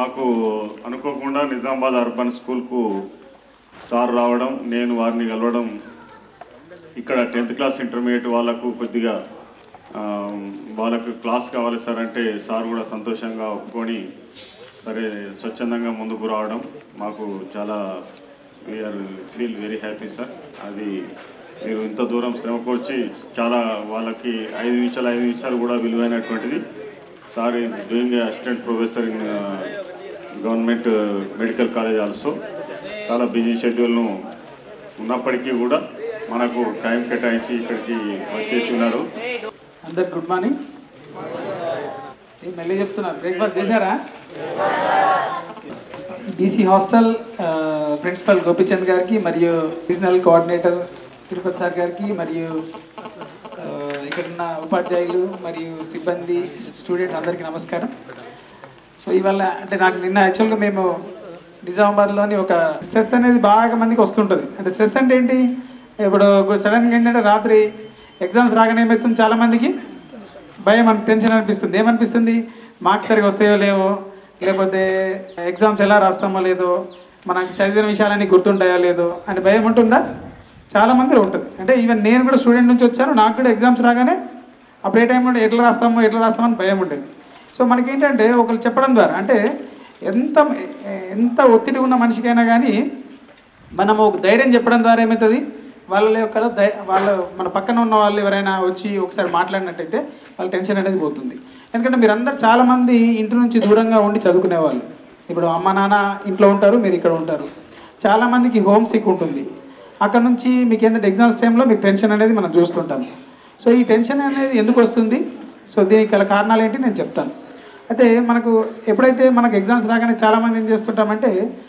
మాకు అనుకోకుండా నిజామాబాద్ అర్బన్ స్కూల్కు సార్ రావడం నేను వారిని కలవడం ఇక్కడ టెన్త్ క్లాస్ ఇంటర్మీడియట్ వాళ్ళకు కొద్దిగా ఆ, వాళ్ళకు క్లాస్ కావాలి సార్ అంటే సార్ కూడా సంతోషంగా ఒప్పుకొని సరే స్వచ్ఛందంగా ముందుకు రావడం మాకు చాలా we are feel very happy sir అది మీరు ఇంత దూరం శ్రమ కూర్చి చాలా వాళ్ళకి ఐదు నిమిషాలు ఐదు నిమిషాలు కూడా విలువైనటువంటిది sir is doing assistant professor in government medical college also చాలా బిజీ షెడ్యూల్ను ఉన్నప్పటికీ కూడా మనకు టైం కేటాయించి ఇక్కడికి వచ్చేసి ఉన్నారు అందరికి గుడ్ మార్నింగ్ ఏం మళ్ళీ చెప్తున్నారు బ్రేక్ఫాస్ట్ చేశారా బీసీ హాస్టల్ ఆ, ప్రిన్సిపల్ గోపిచంద్ గారికి మరియు రీజనల్ కోఆర్డినేటర్ తిరుపతి సార్ గారికి మరియు ఆ, ఇక్కడున్న ఉపాధ్యాయులు మరియు సిబ్బంది స్టూడెంట్స్ అందరికీ నమస్కారం సో ఇవాళ అంటే నాకు నిన్న యాక్చువల్గా మేము నిజామాబాద్లోని ఒక స్ట్రెస్ అనేది బాగా మందికి వస్తుంటుంది అంటే స్ట్రెస్ అంటే ఏంటి ఇప్పుడు సడన్గా ఏంటంటే రాత్రి ఎగ్జామ్స్ రాగానే ఏమవుతుంది చాలా మందికి భయం అని టెన్షన్ అనిపిస్తుంది ఏమనిపిస్తుంది మార్క్స్ సరిగా వస్తాయో లేవో లేకపోతే ఎగ్జామ్స్ ఎలా రాస్తామో లేదో మనకి చదివిన విషయాలన్నీ గుర్తుంటాయో లేదో అని భయం ఉంటుందా చాలా మందిలో ఉంటుంది అంటే ఈవెన్ నేను కూడా స్టూడెంట్ నుంచి వచ్చాను నాకు కూడా ఎగ్జామ్స్ రాగానే అప్పుడు ఏ టైంలో ఎట్లా రాస్తామో ఎట్లా రాస్తామో అని భయం ఉండేది సో మనకేంటంటే ఒకరు చెప్పడం ద్వారా అంటే ఎంత ఎంత ఒత్తిడి ఉన్న మనిషికైనా కానీ మనం ఒక ధైర్యం చెప్పడం ద్వారా ఏమవుతుంది వాళ్ళ యొక్క ధై వాళ్ళ మన పక్కన ఉన్న వాళ్ళు ఎవరైనా వచ్చి ఒకసారి మాట్లాడినట్టయితే వాళ్ళ టెన్షన్ అనేది పోతుంది ఎందుకంటే మీరందరూ చాలామంది ఇంటి నుంచి దూరంగా ఉండి చదువుకునే వాళ్ళు ఇప్పుడు అమ్మ నాన్న ఇంట్లో ఉంటారు మీరు ఇక్కడ ఉంటారు చాలామందికి హోమ్ సిక్ ఉంటుంది అక్కడ నుంచి మీకు ఏంటంటే ఎగ్జామ్స్ టైంలో మీకు టెన్షన్ అనేది మనం చూస్తుంటాం సో ఈ టెన్షన్ అనేది ఎందుకు వస్తుంది సో దీనికి గల కారణాలు ఏంటి నేను చెప్తాను అయితే మనకు ఎప్పుడైతే మనకు ఎగ్జామ్స్ రాగానే చాలామంది ఏం చేస్తుంటామంటే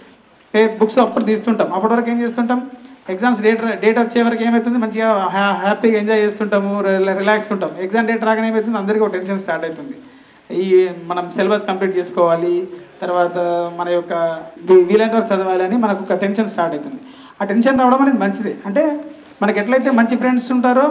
పే బుక్స్ అప్పుడు తీస్తుంటాం అప్పటి వరకు ఏం చేస్తుంటాం ఎగ్జామ్స్ డేట్ డేట్ వచ్చే వరకు ఏమవుతుంది మంచిగా హ్యా- హ్యాపీగా ఎంజాయ్ చేస్తుంటాము రి- రిలాక్స్ ఉంటాం ఎగ్జామ్ డేట్ రాగానే ఏమవుతుంది అందరికీ ఒక టెన్షన్ స్టార్ట్ అవుతుంది ఈ మనం సిలబస్ కంప్లీట్ చేసుకోవాలి తర్వాత మన యొక్క వీ- వీలైనంత వరకు చదవాలి అని మనకు ఒక టెన్షన్ స్టార్ట్ అవుతుంది ఆ టెన్షన్ రావడం అనేది మంచిదే అంటే మనకి ఎట్లయితే మంచి ఫ్రెండ్స్ ఉంటారో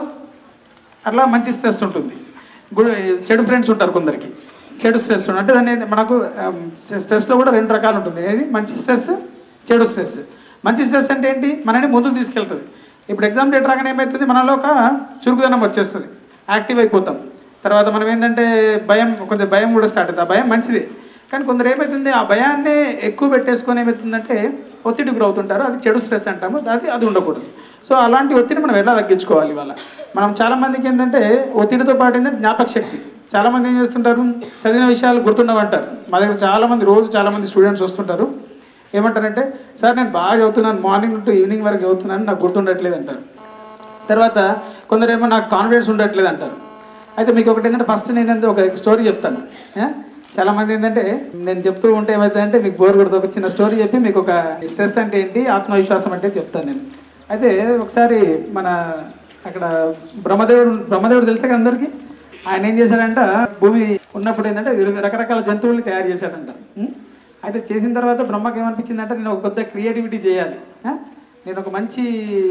అట్లా మంచి స్ట్రెస్ ఉంటుంది గుడ్ చెడు ఫ్రెండ్స్ ఉంటారు కొందరికి చెడు స్ట్రెస్ ఉంటుంది అంటే దాన్ని మనకు స్ట్రెస్లో కూడా రెండు రకాలు ఉంటుంది ఏది మంచి స్ట్రెస్ చెడు స్ట్రెస్ మంచి స్ట్రెస్ అంటే ఏంటి మనని ముందుకు తీసుకెళ్తుంది ఇప్పుడు ఎగ్జామ్ డేట్ రాగానే ఏమవుతుంది మనలో ఒక చురుకుదనం వచ్చేస్తుంది యాక్టివ్ అయిపోతాం తర్వాత మనం ఏంటంటే భయం కొంచెం భయం కూడా స్టార్ట్ అవుతుంది ఆ భయం మంచిదే కానీ కొందరు ఏమవుతుంది ఆ భయాన్ని ఎక్కువ పెట్టేసుకొని ఏమవుతుందంటే ఒత్తిడి గురవుతుంటారు అది చెడు స్ట్రెస్ అంటాము అది అది ఉండకూడదు సో అలాంటి ఒత్తిడి మనం ఎలా తగ్గించుకోవాలి ఇవాళ మనం చాలా మందికి ఏంటంటే ఒత్తిడితో పాటు ఏంటంటే జ్ఞాపక శక్తి చాలా మంది ఏం చేస్తుంటారు చదివిన విషయాలు గుర్తుండవంటారు మా దగ్గర చాలా మంది రోజు చాలా మంది స్టూడెంట్స్ వస్తుంటారు ఏమంటారంటే సార్ నేను బాగా చదువుతున్నాను మార్నింగ్ టు ఈవినింగ్ వరకు చదువుతున్నాను నాకు గుర్తుండట్లేదు అంటారు తర్వాత కొందరేమో నాకు కాన్ఫిడెన్స్ ఉండట్లేదు అంటారు అయితే మీకు ఒకటి ఏంటంటే ఫస్ట్ నేను ఏంటంటే ఒక స్టోరీ చెప్తాను ఏ? చాలా మంది ఏంటంటే నేను చెప్తూ ఉంటే ఏమవుతుందంటే మీకు బోర్ కొడుతుంది ఒక చిన్న స్టోరీ చెప్పి మీకు ఒక స్ట్రెస్ అంటే ఏంటి ఆత్మవిశ్వాసం అంటే చెప్తాను నేను అయితే ఒకసారి మన అక్కడ బ్రహ్మదేవుడు బ్రహ్మదేవుడు తెలుసా కదా అందరికీ ఆయన ఏం చేశాడంట భూమి ఉన్నప్పుడు ఏంటంటే రకరకాల జంతువుల్ని తయారు చేశాడంట ఉం? అయితే చేసిన తర్వాత బ్రహ్మకి ఏమనిపించిందంటే నేను ఒక కొత్త క్రియేటివిటీ చేయాలి ఆ? నేను ఒక మంచి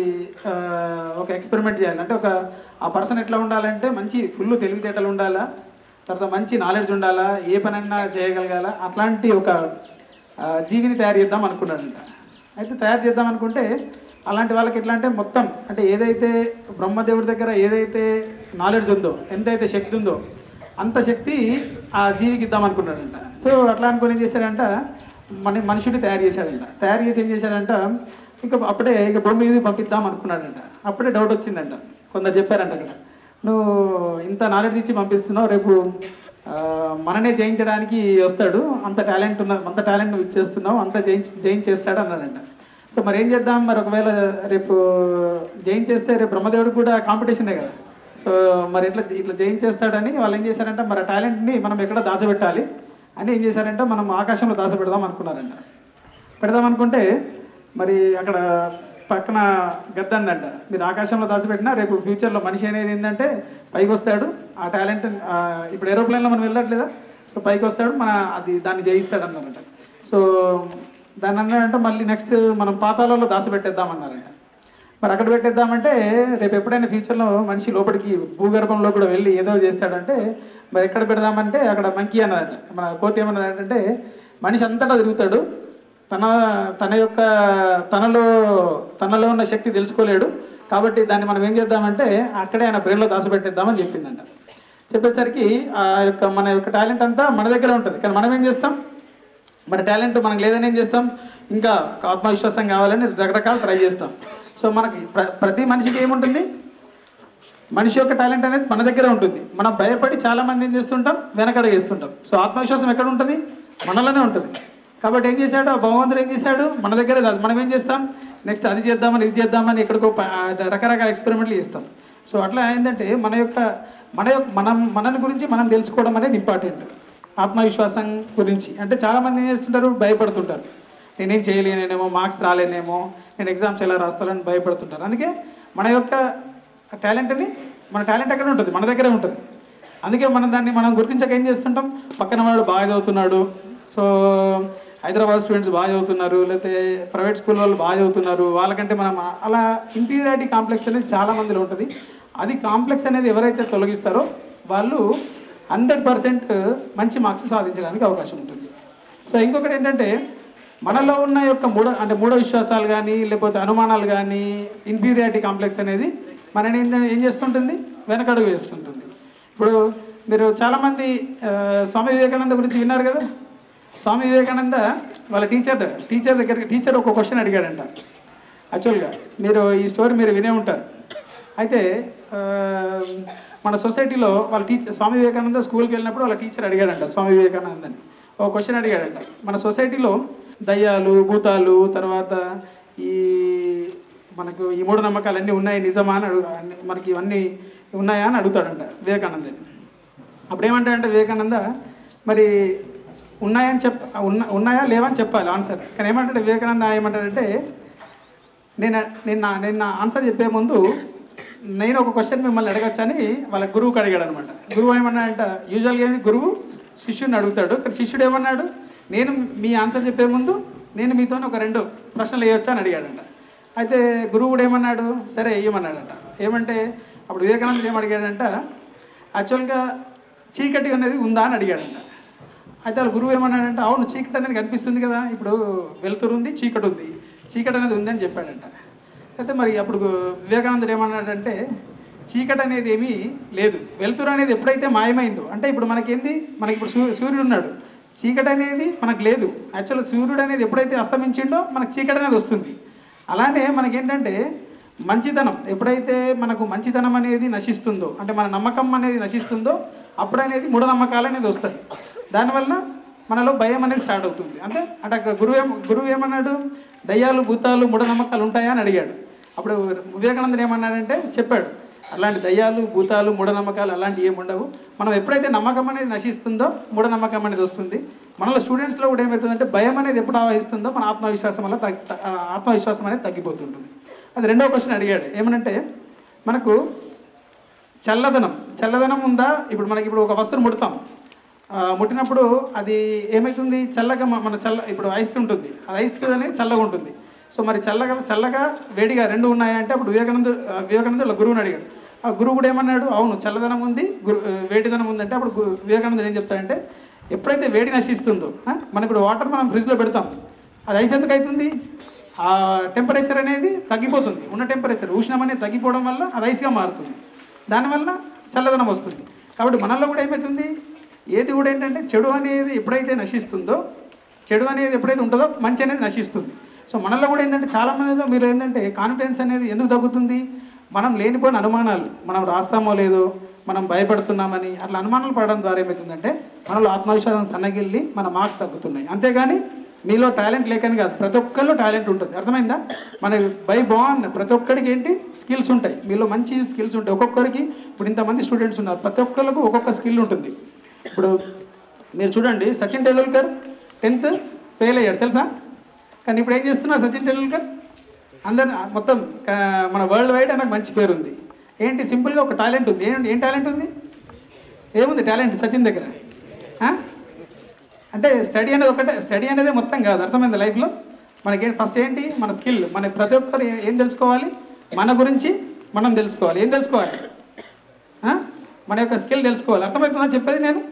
ఆ, ఒక ఎక్స్పెరిమెంట్ చేయాలి అంటే ఒక ఆ పర్సన్ ఎట్లా ఉండాలంటే మంచి ఫుల్ తెలివితేటలు ఉండాలా తర్వాత మంచి నాలెడ్జ్ ఉండాలా ఏ పనైనా చేయగలగాల అట్లాంటి ఒక ఆ, జీవిని తయారు చేద్దాం అనుకున్నాడంట అయితే తయారు చేద్దాం అనుకుంటే అలాంటి వాళ్ళకి ఎట్లా అంటే మొత్తం అంటే ఏదైతే బ్రహ్మదేవుడి దగ్గర ఏదైతే నాలెడ్జ్ ఉందో ఎంతైతే శక్తి ఉందో అంత శక్తి ఆ జీవికి ఇద్దాం అనుకున్నాడంట సో అట్లా అనుకుని ఏం చేశాడంట మన మనుషుడిని తయారు చేశాడంట తయారు చేసి ఏం చేశాడంట ఇక అప్పుడే ఇక భూమి మీద పంపిద్దాం అనుకున్నాడంట అప్పుడే డౌట్ వచ్చిందంట కొందరు చెప్పారంట అక్కడ నువ్వు ఇంత నాలెడ్జ్ ఇచ్చి పంపిస్తున్నావు రేపు ఆ, మననే జయించడానికి వస్తాడు అంత టాలెంట్ ఉన్న అంత టాలెంట్ నువ్వు ఇచ్చేస్తున్నావు అంత జయించి జయించేస్తాడు అన్నాడంట సో మరి ఏం చేద్దాం మరి ఒకవేళ రేపు జయించేస్తే రేపు బ్రహ్మదేవుడికి కూడా కాంపిటీషనే కదా సో మరి ఇట్లా ఇట్లా జయించేస్తాడని వాళ్ళు ఏం చేశారంటే మరి ఆ టాలెంట్ని మనం ఎక్కడ దాచబెట్టాలి అని ఏం చేశారంటే మనం ఆకాశంలో దాచబెడదాం అనుకున్నారంట పెడదాం అనుకుంటే మరి అక్కడ పక్కన గద్దందంట మీరు ఆకాశంలో దాచిపెట్టినా రేపు ఫ్యూచర్లో మనిషి అనేది ఏంటంటే పైకి వస్తాడు ఆ టాలెంట్ ఇప్పుడు ఏరోప్లేన్లో మనం వెళ్ళట్లేదా సో పైకి వస్తాడు మన అది దాన్ని జయిస్తాడు అన్నారంట సో దాన్ని అన్నారంటే మళ్ళీ నెక్స్ట్ మనం పాతాలలో దాచిపెట్టేద్దాం అన్నారంట మరి అక్కడ పెట్టేద్దామంటే రేపు ఎప్పుడైనా ఫ్యూచర్లో మనిషి లోపలికి భూగర్భంలో కూడా వెళ్ళి ఏదో చేస్తాడంటే మరి ఎక్కడ పెడదామంటే అక్కడ మంకీ అన్నదంట మన కోతి ఏమన్నదంటే మనిషి అంతటా తిరుగుతాడు తన తన యొక్క తనలో తనలో ఉన్న శక్తి తెలుసుకోలేడు కాబట్టి దాన్ని మనం ఏం చేద్దామంటే అక్కడే ఆయన బ్రెయిన్లో దాచిపెట్టేద్దామని చెప్పిందంట చెప్పేసరికి ఆ యొక్క మన యొక్క టాలెంట్ అంతా మన దగ్గర ఉంటుంది కానీ మనం ఏం చేస్తాం మన టాలెంట్ మనకు లేదని ఏం చేస్తాం ఇంకా ఆత్మవిశ్వాసం కావాలని రకరకాలు ట్రై చేస్తాం సో మనకి ప్ర- ప్రతి మనిషికి ఏముంటుంది మనిషి యొక్క టాలెంట్ అనేది మన దగ్గర ఉంటుంది మనం భయపడి చాలా మంది ఏం చేస్తుంటాం వెనకడ చేస్తుంటాం సో ఆత్మవిశ్వాసం ఎక్కడ ఉంటుంది మనలోనే ఉంటుంది కాబట్టి ఏం చేశాడు ఆ భగవంతుడు ఏం చేశాడు మన దగ్గరే కాదు మనం ఏం చేస్తాం నెక్స్ట్ అది చేద్దామని ఇది చేద్దామని ఎక్కడికో ప- ఆ రకరకాల ఎక్స్పెరిమెంట్లు చేస్తాం సో అట్లా ఏంటంటే మన యొక్క మన యొక్క మనం మనని గురించి మనం తెలుసుకోవడం అనేది ఇంపార్టెంట్ ఆత్మవిశ్వాసం గురించి అంటే చాలా మంది ఏం చేస్తుంటారు భయపడుతుంటారు నేనేం చేయలేనేమో మార్క్స్ రాలేనేమో నేను ఎగ్జామ్స్ ఎలా రాస్తానని భయపడుతుంటారు అందుకే మన యొక్క టాలెంట్ని మన టాలెంట్ ఎక్కడ ఉంటుంది మన దగ్గరే ఉంటుంది అందుకే మనం దాన్ని మనం గుర్తించక ఏం చేస్తుంటాం పక్కన వాడు బాగా చదువుతున్నాడు సో హైదరాబాద్ స్టూడెంట్స్ బాగా చదువుతున్నారు లేకపోతే ప్రైవేట్ స్కూల్ వాళ్ళు బాగా చదువుతున్నారు వాళ్ళకంటే మనం అలా ఇంటీరియారిటీ కాంప్లెక్స్ అనేది చాలా మందిలో ఉంటుంది అది కాంప్లెక్స్ అనేది ఎవరైతే తొలగిస్తారో వాళ్ళు హండ్రెడ్ పర్సెంట్ మంచి మార్క్స్ సాధించడానికి అవకాశం ఉంటుంది సో ఇంకొకటి ఏంటంటే మనలో ఉన్న యొక్క మూఢ అంటే మూఢ విశ్వాసాలు కానీ లేకపోతే అనుమానాలు కానీ ఇన్ఫీరియారిటీ కాంప్లెక్స్ అనేది మనని ఏం ఏం చేస్తుంటుంది వెనకడుగు వేస్తుంటుంది ఇప్పుడు మీరు చాలామంది ఆ, స్వామి వివేకానంద గురించి విన్నారు కదా స్వామి వివేకానంద వాళ్ళ టీచర్ టీచర్ దగ్గరికి టీచర్ ఒక క్వశ్చన్ అడిగాడంట యాక్చువల్గా మీరు ఈ స్టోరీ మీరు వినే ఉంటారు అయితే ఆ, మన సొసైటీలో వాళ్ళ టీచర్ స్వామి వివేకానంద స్కూల్కి వెళ్ళినప్పుడు వాళ్ళ టీచర్ అడిగాడంట స్వామి వివేకానందని ఒక క్వశ్చన్ అడిగాడంట మన సొసైటీలో దయ్యాలు భూతాలు తర్వాత ఈ మనకు ఈ మూఢనమ్మకాలన్నీ ఉన్నాయి నిజమా అని అడుగు అన్ని- మనకి ఇవన్నీ ఉన్నాయా అని అడుగుతాడంట వివేకానందని అప్పుడు ఏమంటాడంటే వివేకానంద మరి ఉన్నాయని చెప్ ఉన్న ఉన్నాయా లేవని చెప్పాలి ఆన్సర్ కానీ ఏమంటాడు వివేకానంద ఏమంటాడంటే నేను నేను నా- నేను నా ఆన్సర్ చెప్పే ముందు నేను ఒక క్వశ్చన్ మిమ్మల్ని అడగచ్చని వాళ్ళ గురువుకి అడిగాడు అనమాట గురువు ఏమన్నాడంట యూజువల్గా ఏమి గురువు శిష్యుని అడుగుతాడు కానీ శిష్యుడు ఏమన్నాడు నేను మీ ఆన్సర్ చెప్పే ముందు నేను మీతో ఒక రెండు ప్రశ్నలు వేయొచ్చా అని అడిగాడంట అయితే గురువు కూడా ఏమన్నాడు సరే వేయమన్నాడంట ఏమంటే అప్పుడు వివేకానంద ఏం అడిగాడంట యాక్చువల్గా చీకటి అనేది ఉందా అని అడిగాడంట అయితే వాళ్ళ గురువు ఏమన్నాడంటే అవును చీకటి అనేది కనిపిస్తుంది కదా ఇప్పుడు వెలుతురు ఉంది చీకటి ఉంది చీకటి అనేది ఉంది అని చెప్పాడంట అయితే మరి అప్పుడు వివేకానందుడు ఏమన్నాడంటే చీకటి అనేది ఏమీ లేదు వెలుతురు అనేది ఎప్పుడైతే మాయమైందో అంటే ఇప్పుడు మనకేంది మనకి ఇప్పుడు సూ సూర్యుడు ఉన్నాడు చీకటి అనేది మనకు లేదు యాక్చువల్ సూర్యుడు అనేది ఎప్పుడైతే అస్తమించిండో మనకు చీకటి అనేది వస్తుంది అలానే మనకేంటంటే మంచితనం ఎప్పుడైతే మనకు మంచితనం అనేది నశిస్తుందో అంటే మన నమ్మకం అనేది నశిస్తుందో అప్పుడు అనేది మూఢనమ్మకాలు అనేది వస్తాయి దానివల్ల మనలో భయం అనేది స్టార్ట్ అవుతుంది అంటే అంటే అక్కడ గురువు ఏం గురువు ఏమన్నాడు దయ్యాలు భూతాలు మూఢనమ్మకాలు ఉంటాయా అని అడిగాడు అప్పుడు వివేకానందుడు ఏమన్నాడంటే చెప్పాడు అలాంటి దయ్యాలు భూతాలు మూఢనమ్మకాలు అలాంటివి ఏమి ఉండవు మనం ఎప్పుడైతే నమ్మకం అనేది నశిస్తుందో మూఢనమ్మకం అనేది వస్తుంది మనలో స్టూడెంట్స్లో కూడా ఏమవుతుందంటే భయం అనేది ఎప్పుడు ఆవహిస్తుందో మన ఆత్మవిశ్వాసం వల్ల తగ్గి త- ఆ, ఆత్మవిశ్వాసం అనేది తగ్గిపోతుంటుంది అది రెండవ క్వశ్చన్ అడిగాడు ఏమనంటే మనకు చల్లదనం చల్లదనం ఉందా ఇప్పుడు మనకి ఇప్పుడు ఒక వస్తువును ముడతాం ఆ, ముట్టినప్పుడు అది ఏమవుతుంది చల్లగా మ- మన చల్ల ఇప్పుడు ఐస్ ఉంటుంది అది ఐస్ అనేది చల్లగా ఉంటుంది సో మరి చల్లగా చల్లగా వేడిగా రెండు ఉన్నాయా అంటే అప్పుడు వివేకానంద ఆ, వివేకానంద వాళ్ళ గురువుని అడిగాడు ఆ గురువు కూడా ఏమన్నాడు అవును చల్లదనం ఉంది గురు ఆ, వేడిదనం ఉంది అంటే అప్పుడు గు- వివేకానందుడు ఏం చెప్తాడంటే ఎప్పుడైతే వేడి నశిస్తుందో ఆ, మనం ఇప్పుడు వాటర్ మనం ఫ్రిడ్జ్లో పెడతాం అది ఐస్ ఎందుకు అవుతుంది ఆ టెంపరేచర్ అనేది తగ్గిపోతుంది ఉన్న టెంపరేచర్ ఉష్ణం అనేది తగ్గిపోవడం వల్ల అది ఐస్గా మారుతుంది దానివల్ల చల్లదనం వస్తుంది కాబట్టి మనలో కూడా ఏమవుతుంది ఏది కూడా ఏంటంటే చెడు అనేది ఎప్పుడైతే నశిస్తుందో చెడు అనేది ఎప్పుడైతే ఉంటుందో మంచి అనేది నశిస్తుంది సో మనలో కూడా ఏంటంటే చాలా మందిలో మీరు ఏంటంటే కాన్ఫిడెన్స్ అనేది ఎందుకు తగ్గుతుంది మనం లేనిపోయిన అనుమానాలు మనం రాస్తామో లేదో మనం భయపడుతున్నామని అట్లా అనుమానాలు పడడం ద్వారా ఏమవుతుందంటే మనలో ఆత్మవిశ్వాసం సన్నగిల్లి మన మార్క్స్ తగ్గుతున్నాయి అంతేగాని మీలో టాలెంట్ లేకని కాదు ప్రతి ఒక్కరిలో టాలెంట్ ఉంటుంది అర్థమైందా మన బై బాన్ ప్రతి ఒక్కరికి ఏంటి స్కిల్స్ ఉంటాయి మీలో మంచి స్కిల్స్ ఉంటాయి ఒక్కొక్కరికి ఇప్పుడు ఇంతమంది స్టూడెంట్స్ ఉన్నారు ప్రతి ఒక్కరికి ఒక్కొక్క స్కిల్ ఉంటుంది ఇప్పుడు మీరు చూడండి సచిన్ టెండూల్కర్ టెన్త్ ఫెయిల్ అయ్యాడు తెలుసా కానీ ఇప్పుడు ఏం చేస్తున్నారు సచిన్ టెండూల్కర్ అందరు మొత్తం ఆ, మన వరల్డ్ వైడ్ నాకు మంచి పేరు ఉంది ఏంటి సింపుల్గా ఒక టాలెంట్ ఉంది ఏం ఏం టాలెంట్ ఉంది ఏముంది టాలెంట్ సచిన్ దగ్గర ఆ? అంటే స్టడీ అనేది ఒకటే స్టడీ అనేది మొత్తం కాదు అర్థమైంది లైఫ్లో మనకి ఫస్ట్ ఏంటి మన స్కిల్ మన ప్రతి ఒక్కరు ఏ- ఏం తెలుసుకోవాలి మన గురించి మనం తెలుసుకోవాలి ఏం తెలుసుకోవాలి ఆ? మన యొక్క స్కిల్ తెలుసుకోవాలి అర్థమవుతుందా చెప్పేది నేను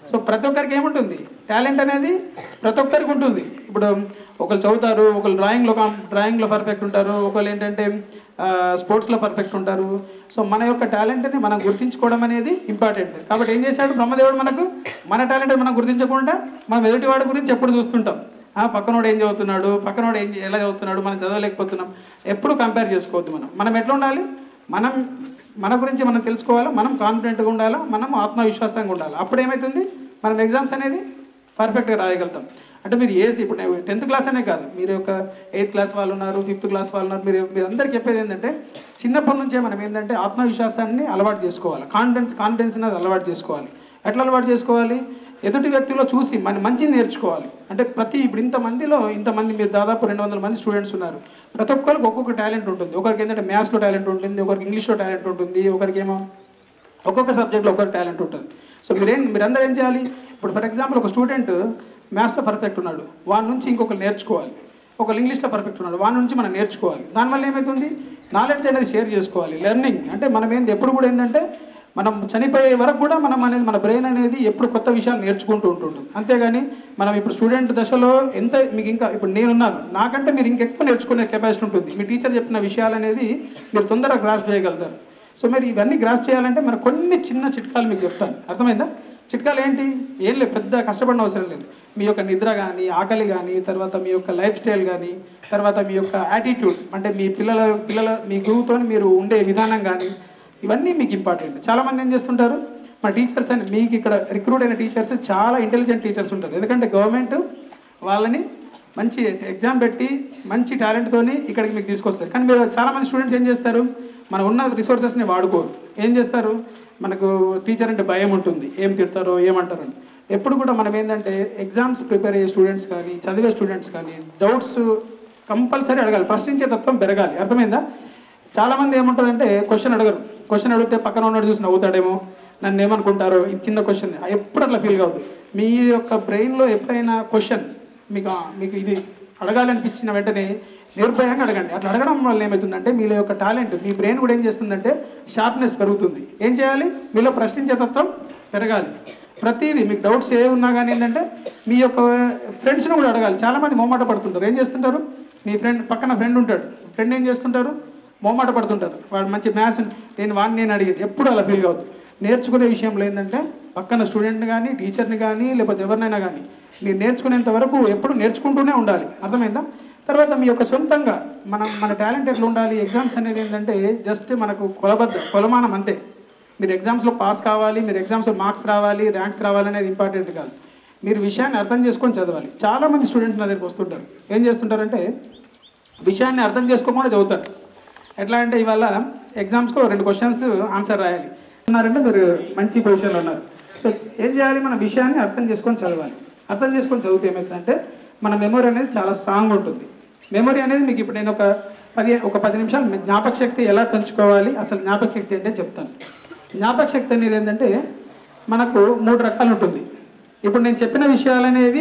సో ప్రతి ఒక్కరికి ఏముంటుంది టాలెంట్ అనేది ప్రతి ఒక్కరికి ఉంటుంది ఇప్పుడు ఒకరు చదువుతారు ఒకరు డ్రాయింగ్లో కాం- డ్రాయింగ్లో పర్ఫెక్ట్ ఉంటారు ఒకరు ఏంటంటే ఆ, స్పోర్ట్స్లో పర్ఫెక్ట్ ఉంటారు సో మన యొక్క టాలెంట్ని మనం గుర్తించుకోవడం అనేది ఇంపార్టెంట్ కాబట్టి ఏం చేశాడు బ్రహ్మదేవుడు మనకు మన టాలెంట్ మనం గుర్తించకుండా మనం ఎదుటివాడి గురించి ఎప్పుడు చూస్తుంటాం ఆ, పక్కనోడు ఏం చదువుతున్నాడు పక్కనోడు ఏం ఎలా చదువుతున్నాడు మనం చదవలేకపోతున్నాం ఎప్పుడు కంపేర్ చేసుకోవద్దు మనం మనం ఎట్లా ఉండాలి మనం మన గురించి మనం తెలుసుకోవాలా మనం కాన్ఫిడెంట్గా ఉండాలా మనం ఆత్మవిశ్వాసంగా ఉండాలి అప్పుడు ఏమవుతుంది మనం ఎగ్జామ్స్ అనేది పర్ఫెక్ట్గా రాయగలుగుతాం అంటే మీరు ఏసి ఇప్పుడు నేను టెన్త్ క్లాస్ అనే కాదు మీరు ఒక ఎయిత్ క్లాస్ వాళ్ళు ఉన్నారు ఫిఫ్త్ క్లాస్ వాళ్ళు ఉన్నారు మీరు మీరు అందరికీ చెప్పేది ఏంటంటే చిన్నప్పటి నుంచే మనం ఏంటంటే ఆత్మవిశ్వాసాన్ని అలవాటు చేసుకోవాలి కాన్ఫిడెన్స్ కాన్ఫిడెన్స్ అనేది అలవాటు చేసుకోవాలి ఎట్లా అలవాటు చేసుకోవాలి ఎదుటి వ్యక్తిలో చూసి మన మంచిని నేర్చుకోవాలి అంటే ప్రతి ఇప్పుడు ఇంతమందిలో ఇంతమంది మీరు దాదాపు రెండు వందల మంది స్టూడెంట్స్ ఉన్నారు ప్రతి ఒక్కరికి ఒక్కొక్క టాలెంట్ ఉంటుంది ఒకరికి ఏంటంటే మ్యాథ్స్లో టాలెంట్ ఉంటుంది ఒకరికి ఇంగ్లీష్లో టాలెంట్ ఉంటుంది ఒకరికి ఏమో ఒక్కొక్క సబ్జెక్ట్లో ఒక్కొక్క టాలెంట్ ఉంటుంది సో మీరేం మీరందరూ ఏం చేయాలి ఇప్పుడు ఫర్ ఎగ్జాంపుల్ ఒక స్టూడెంట్ మ్యాథ్స్లో పర్ఫెక్ట్ ఉన్నాడు వాడి నుంచి ఇంకొకరు నేర్చుకోవాలి ఒకరు ఇంగ్లీష్లో పర్ఫెక్ట్ ఉన్నాడు వాడి నుంచి మనం నేర్చుకోవాలి దానివల్ల ఏమవుతుంది నాలెడ్జ్ అనేది షేర్ చేసుకోవాలి లెర్నింగ్ అంటే మనం ఏంది ఎప్పుడు కూడా ఏంటంటే మనం చనిపోయే వరకు కూడా మనం అనేది మన బ్రెయిన్ అనేది ఎప్పుడు కొత్త విషయాలు నేర్చుకుంటూ ఉంటుంటుంది అంతేగాని మనం ఇప్పుడు స్టూడెంట్ దశలో ఎంత మీకు ఇంకా ఇప్పుడు నేనున్నాను నాకంటే మీరు ఇంకెక్కువ నేర్చుకునే కెపాసిటీ ఉంటుంది మీ టీచర్ చెప్పిన విషయాలు అనేది మీరు తొందరగా గ్రాస్ చేయగలుగుతారు సో మరి ఇవన్నీ గ్రాస్ చేయాలంటే మరి కొన్ని చిన్న చిట్కాలు మీకు చెప్తాను అర్థమైందా చిట్కాలు ఏంటి ఏం లేదు పెద్ద కష్టపడిన అవసరం లేదు మీ యొక్క నిద్ర కానీ ఆకలి కానీ తర్వాత మీ యొక్క లైఫ్ స్టైల్ కానీ తర్వాత మీ యొక్క యాటిట్యూడ్ అంటే మీ పిల్లల పిల్లల మీ గురువుతో మీరు ఉండే విధానం కానీ ఇవన్నీ మీకు ఇంపార్టెంట్ చాలామంది ఏం చేస్తుంటారు మా టీచర్స్ అని మీకు ఇక్కడ రిక్రూట్ అయిన టీచర్స్ చాలా ఇంటెలిజెంట్ టీచర్స్ ఉంటారు ఎందుకంటే గవర్నమెంట్ వాళ్ళని మంచి ఎగ్జామ్ పెట్టి మంచి టాలెంట్తోని ఇక్కడికి మీకు తీసుకొస్తారు కానీ మీరు చాలామంది స్టూడెంట్స్ ఏం చేస్తారు మన ఉన్న రిసోర్సెస్ని వాడుకోరు ఏం చేస్తారు మనకు టీచర్ అంటే భయం ఉంటుంది ఏం తిడతారో ఏమంటారో అని. ఎప్పుడు కూడా మనం ఏంటంటే ఎగ్జామ్స్ ప్రిపేర్ అయ్యే స్టూడెంట్స్ కానీ చదివే స్టూడెంట్స్ కానీ డౌట్స్ కంపల్సరీ అడగాలి ప్రశ్నించే తత్వం పెరగాలి అర్థమైందా చాలా మంది ఏముంటుందంటే క్వశ్చన్ అడగరు క్వశ్చన్ అడిగితే పక్కన ఉన్నాడు చూసి నవ్వుతాడేమో నన్ను ఏమనుకుంటారో ఇది చిన్న క్వశ్చన్ ఎప్పుడు అట్లా ఫీల్ కావద్దు మీ యొక్క బ్రెయిన్లో ఎప్పుడైనా క్వశ్చన్ మీకు మీకు ఇది అడగాలనిపించిన వెంటనే నిర్భయంగా అడగండి అట్లా అడగడం వల్ల ఏమవుతుందంటే మీలో యొక్క టాలెంట్ మీ బ్రెయిన్ కూడా ఏం చేస్తుందంటే షార్ప్నెస్ పెరుగుతుంది ఏం చేయాలి మీలో ప్రశ్నించే తత్వం పెరగాలి ప్రతిదీ మీకు డౌట్స్ ఏ ఉన్నా కానీ ఏంటంటే మీ యొక్క ఫ్రెండ్స్ని కూడా అడగాలి చాలామంది మొమ్మాట పడుతుంటారు ఏం చేస్తుంటారు మీ ఫ్రెండ్ పక్కన ఫ్రెండ్ ఉంటాడు ఫ్రెండ్ ఏం చేస్తుంటారు మొమ్మాట పడుతుంటారు వాడు మంచి మ్యాథ్స్ నేను వాడిని నేను అడిగేది ఎప్పుడు అలా ఫీల్ కావద్దు నేర్చుకునే విషయంలో ఏంటంటే పక్కన స్టూడెంట్ని కానీ టీచర్ని కానీ లేకపోతే ఎవరినైనా కానీ మీరు నేర్చుకునేంత వరకు ఎప్పుడు నేర్చుకుంటూనే ఉండాలి అర్థమైందా తర్వాత మీ యొక్క సొంతంగా మనం మన టాలెంట్ ఎట్లా ఉండాలి ఎగ్జామ్స్ అనేది ఏంటంటే జస్ట్ మనకు కొలబద్ద కొలమానం అంతే మీరు ఎగ్జామ్స్లో పాస్ కావాలి మీరు ఎగ్జామ్స్లో మార్క్స్ రావాలి ర్యాంక్స్ రావాలి అనేది ఇంపార్టెంట్ కాదు మీరు విషయాన్ని అర్థం చేసుకొని చదవాలి చాలామంది స్టూడెంట్స్ నా దగ్గరికి వస్తుంటారు ఏం చేస్తుంటారంటే విషయాన్ని అర్థం చేసుకోకుండా చదువుతారు ఎట్లా అంటే ఇవాళ ఎగ్జామ్స్కు రెండు క్వశ్చన్స్ ఆన్సర్ రాయాలి ఉన్నారంటే మీరు మంచి పొజిషన్లో ఉన్నారు సో ఏం చేయాలి మన విషయాన్ని అర్థం చేసుకొని చదవాలి అర్థం చేసుకొని చదివితే ఏమవుతుందంటే మన మెమొరీ అనేది చాలా స్ట్రాంగ్ ఉంటుంది మెమొరీ అనేది మీకు ఇప్పుడు నేను ఒక పది ఒక పది నిమిషాలు మీ జ్ఞాపక శక్తి ఎలా పెంచుకోవాలి అసలు జ్ఞాపక శక్తి అంటే చెప్తాను జ్ఞాపక శక్తి అనేది ఏంటంటే మనకు మూడు రకాలు ఉంటుంది ఇప్పుడు నేను చెప్పిన విషయాలు అనేవి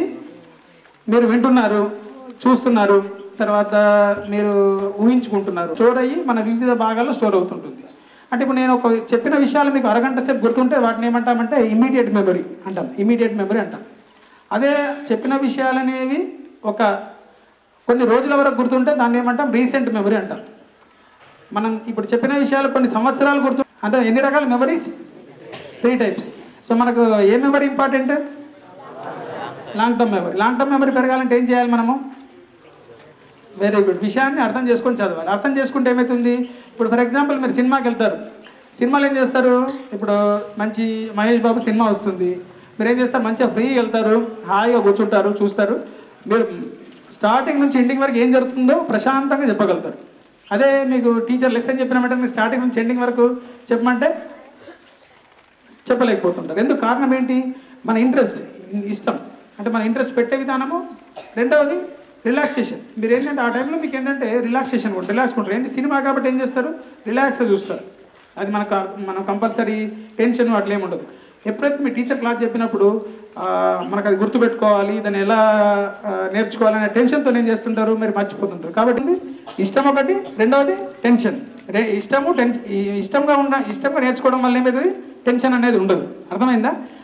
మీరు వింటున్నారు చూస్తున్నారు తర్వాత మీరు ఊహించుకుంటున్నారు స్టోర్ అయ్యి మన వివిధ భాగాల్లో స్టోర్ అవుతుంటుంది అంటే ఇప్పుడు నేను ఒక చెప్పిన విషయాలు మీకు అరగంట సేపు గుర్తుంటే వాటిని ఏమంటామంటే ఇమీడియట్ మెమరీ అంటాం ఇమీడియట్ మెమరీ అంటాం అదే చెప్పిన విషయాలు అనేవి ఒక కొన్ని రోజుల వరకు గుర్తుంటే దాన్ని ఏమంటాం రీసెంట్ మెమరీ అంటాం మనం ఇప్పుడు చెప్పిన విషయాలు కొన్ని సంవత్సరాలు గుర్తు అంటే ఎన్ని రకాల మెమరీస్ త్రీ టైప్స్ సో మనకు ఏ memory important long term memory long term memory పెరగాలంటే ఏం చేయాలి మనము వెరీ గుడ్ విషయాన్ని అర్థం చేసుకొని చదవాలి అర్థం చేసుకుంటే ఏమవుతుంది ఇప్పుడు ఫర్ ఎగ్జాంపుల్ మీరు సినిమాకి వెళ్తారు సినిమాలు ఏం చేస్తారు ఇప్పుడు మంచి మహేష్ బాబు సినిమా వస్తుంది మీరు ఏం చేస్తారు మంచిగా ఫ్రీ వెళ్తారు హాయిగా కూర్చుంటారు చూస్తారు మీరు స్టార్టింగ్ నుంచి ఎండింగ్ వరకు ఏం జరుగుతుందో ప్రశాంతంగా చెప్పగలుగుతారు అదే మీకు టీచర్ లెసన్ చెప్పిన వెంటనే స్టార్టింగ్ నుంచి ఎండింగ్ వరకు చెప్పమంటే చెప్పలేకపోతుంటారు ఎందుకు కారణం ఏంటి మన ఇంట్రెస్ట్ ఇష్టం అంటే మన ఇంట్రెస్ట్ పెట్టే విధానము రెండవది రిలాక్సేషన్ మీరు ఏంటంటే ఆ టైంలో మీకు ఏంటంటే రిలాక్సేషన్ కూడా రిలాక్స్ ఉంటారు ఏంటి సినిమా కాబట్టి ఏం చేస్తారు రిలాక్స్గా చూస్తారు అది మనకు మనం కంపల్సరీ టెన్షన్ అట్లా ఏమి ఉండదు ఎప్పుడైతే మీ టీచర్ క్లాస్ చెప్పినప్పుడు ఆ, మనకు అది గుర్తుపెట్టుకోవాలి దాన్ని ఎలా ఆ, నేర్చుకోవాలనే టెన్షన్తో ఏం చేస్తుంటారు మీరు మర్చిపోతుంటారు కాబట్టి ఇష్టం ఒకటి రెండవది టెన్షన్ రే ఇష్టము టెన్షన్ ఇష్టంగా ఉన్న ఇష్టంగా నేర్చుకోవడం వల్ల ఏమవుతుంది టెన్షన్ అనేది ఉండదు అర్థమైందా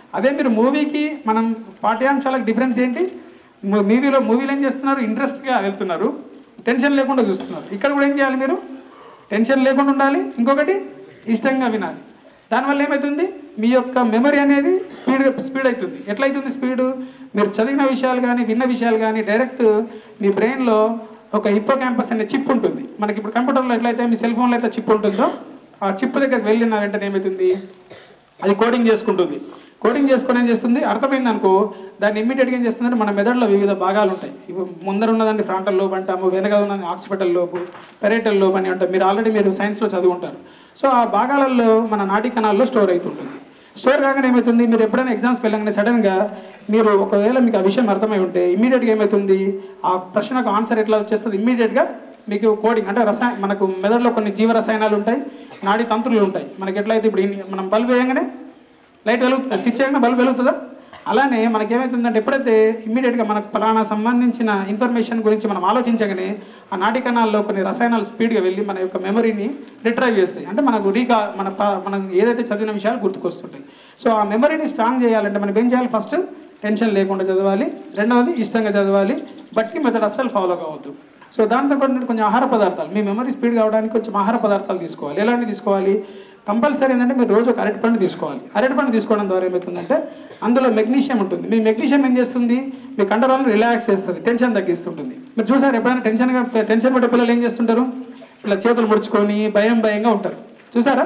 అదే మీరు మూవీకి మనం పాఠ్యాంశాలకు డిఫరెన్స్ ఏంటి మూవీలో మూవీలో ఏం చేస్తున్నారు ఇంట్రెస్ట్గా వెళ్తున్నారు టెన్షన్ లేకుండా చూస్తున్నారు ఇక్కడ కూడా ఏం చేయాలి మీరు టెన్షన్ లేకుండా ఉండాలి ఇంకొకటి ఇష్టంగా వినాలి దానివల్ల ఏమవుతుంది మీ యొక్క మెమరీ అనేది స్పీడ్ స్పీడ్ అవుతుంది ఎట్లయితుంది స్పీడ్ మీరు చదివిన విషయాలు కానీ విన్న విషయాలు కానీ డైరెక్ట్ మీ బ్రెయిన్లో ఒక హిప్పో క్యాంపస్ అనే చిప్ ఉంటుంది మనకి ఇప్పుడు కంప్యూటర్లో ఎట్లయితే మీ సెల్ ఫోన్లో అయితే చిప్ ఉంటుందో ఆ చిప్ దగ్గరికి వెళ్ళిన వెంటనే ఏమవుతుంది అది కోడింగ్ చేసుకుంటుంది కోడింగ్ చేసుకొని ఏం చేస్తుంది అర్థమైంది అనుకో దాన్ని ఇమ్మీడియట్గా ఏం చేస్తుందంటే మన మెదడులో వివిధ భాగాలు ఉంటాయి ఇప్పుడు ముందర ఉన్నదాన్ని ఫ్రాంటల్ లోబ్ అంటాము వెనక ఉన్నది ఆక్సిపిటల్ లోపు పెరేటల్ లోబ్ అని ఉంటాయి మీరు ఆల్రెడీ మీరు సైన్స్లో చదువుకుంటారు సో ఆ భాగాలలో మన నాటి కణాల్లో స్టోర్ అవుతుంటుంది స్టోర్ కాగానే ఏమవుతుంది మీరు ఎప్పుడైనా ఎగ్జామ్స్కి వెళ్ళగానే సడన్గా మీరు ఒకవేళ మీకు ఆ విషయం అర్థమై ఉంటే ఇమ్మీడియట్గా ఏమవుతుంది ఆ ప్రశ్నకు ఆన్సర్ ఎట్లా వచ్చేస్తుంది ఇమ్మీడియట్గా మీకు కోడింగ్ అంటే రసాయన మనకు మెదడులో కొన్ని జీవ రసాయనాలు ఉంటాయి నాడి తంత్రులు ఉంటాయి మనకి ఎట్లయితే ఇప్పుడు ఇన్ని- మనం బల్బ్ వేయగానే లైట్ వెలుగు స్విచ్ చేయగానే బల్బ్ వెలుగుతుందా అలానే మనకి ఏమవుతుందంటే ఎప్పుడైతే ఇమ్మీడియట్గా మనకు ఫలానా సంబంధించిన ఇన్ఫర్మేషన్ గురించి మనం ఆలోచించగానే ఆ నాటి కణాల్లో కొన్ని రసాయనాలు స్పీడ్గా వెళ్ళి మన యొక్క మెమరీని రిట్రైవ్ చేస్తాయి అంటే మనకు రీకా మన ప- మనం ఏదైతే చదివిన విషయాలు గుర్తుకొస్తుంటాయి సో ఆ మెమరీని స్ట్రాంగ్ చేయాలంటే మనం ఏం చేయాలి ఫస్ట్ టెన్షన్ లేకుండా చదవాలి రెండవది ఇష్టంగా చదవాలి బట్టి మెథడ్ అస్సలు ఫాలో కావద్దు సో దాంతో పాటు నేను కొంచెం ఆహార పదార్థాలు మీ మెమరీ స్పీడ్ కావడానికి కొంచెం ఆహార పదార్థాలు తీసుకోవాలి ఎలాంటి తీసుకోవాలి కంపల్సరీ ఏంటంటే మీరు రోజు ఒక అరటిపండు తీసుకోవాలి అరటిపండు తీసుకోవడం ద్వారా ఏమవుతుందంటే అందులో మెగ్నీషియం ఉంటుంది మీ మెగ్నీషియం ఏం చేస్తుంది మీ కండరాలను రిలాక్స్ చేస్తుంది టెన్షన్ తగ్గిస్తుంటుంది మీరు చూసారు ఎప్పుడైనా టెన్షన్గా టెన్షన్ పడే పిల్లలు ఏం చేస్తుంటారు ఇట్లా చేతులు ముడుచుకొని భయం భయంగా ఉంటారు చూసారా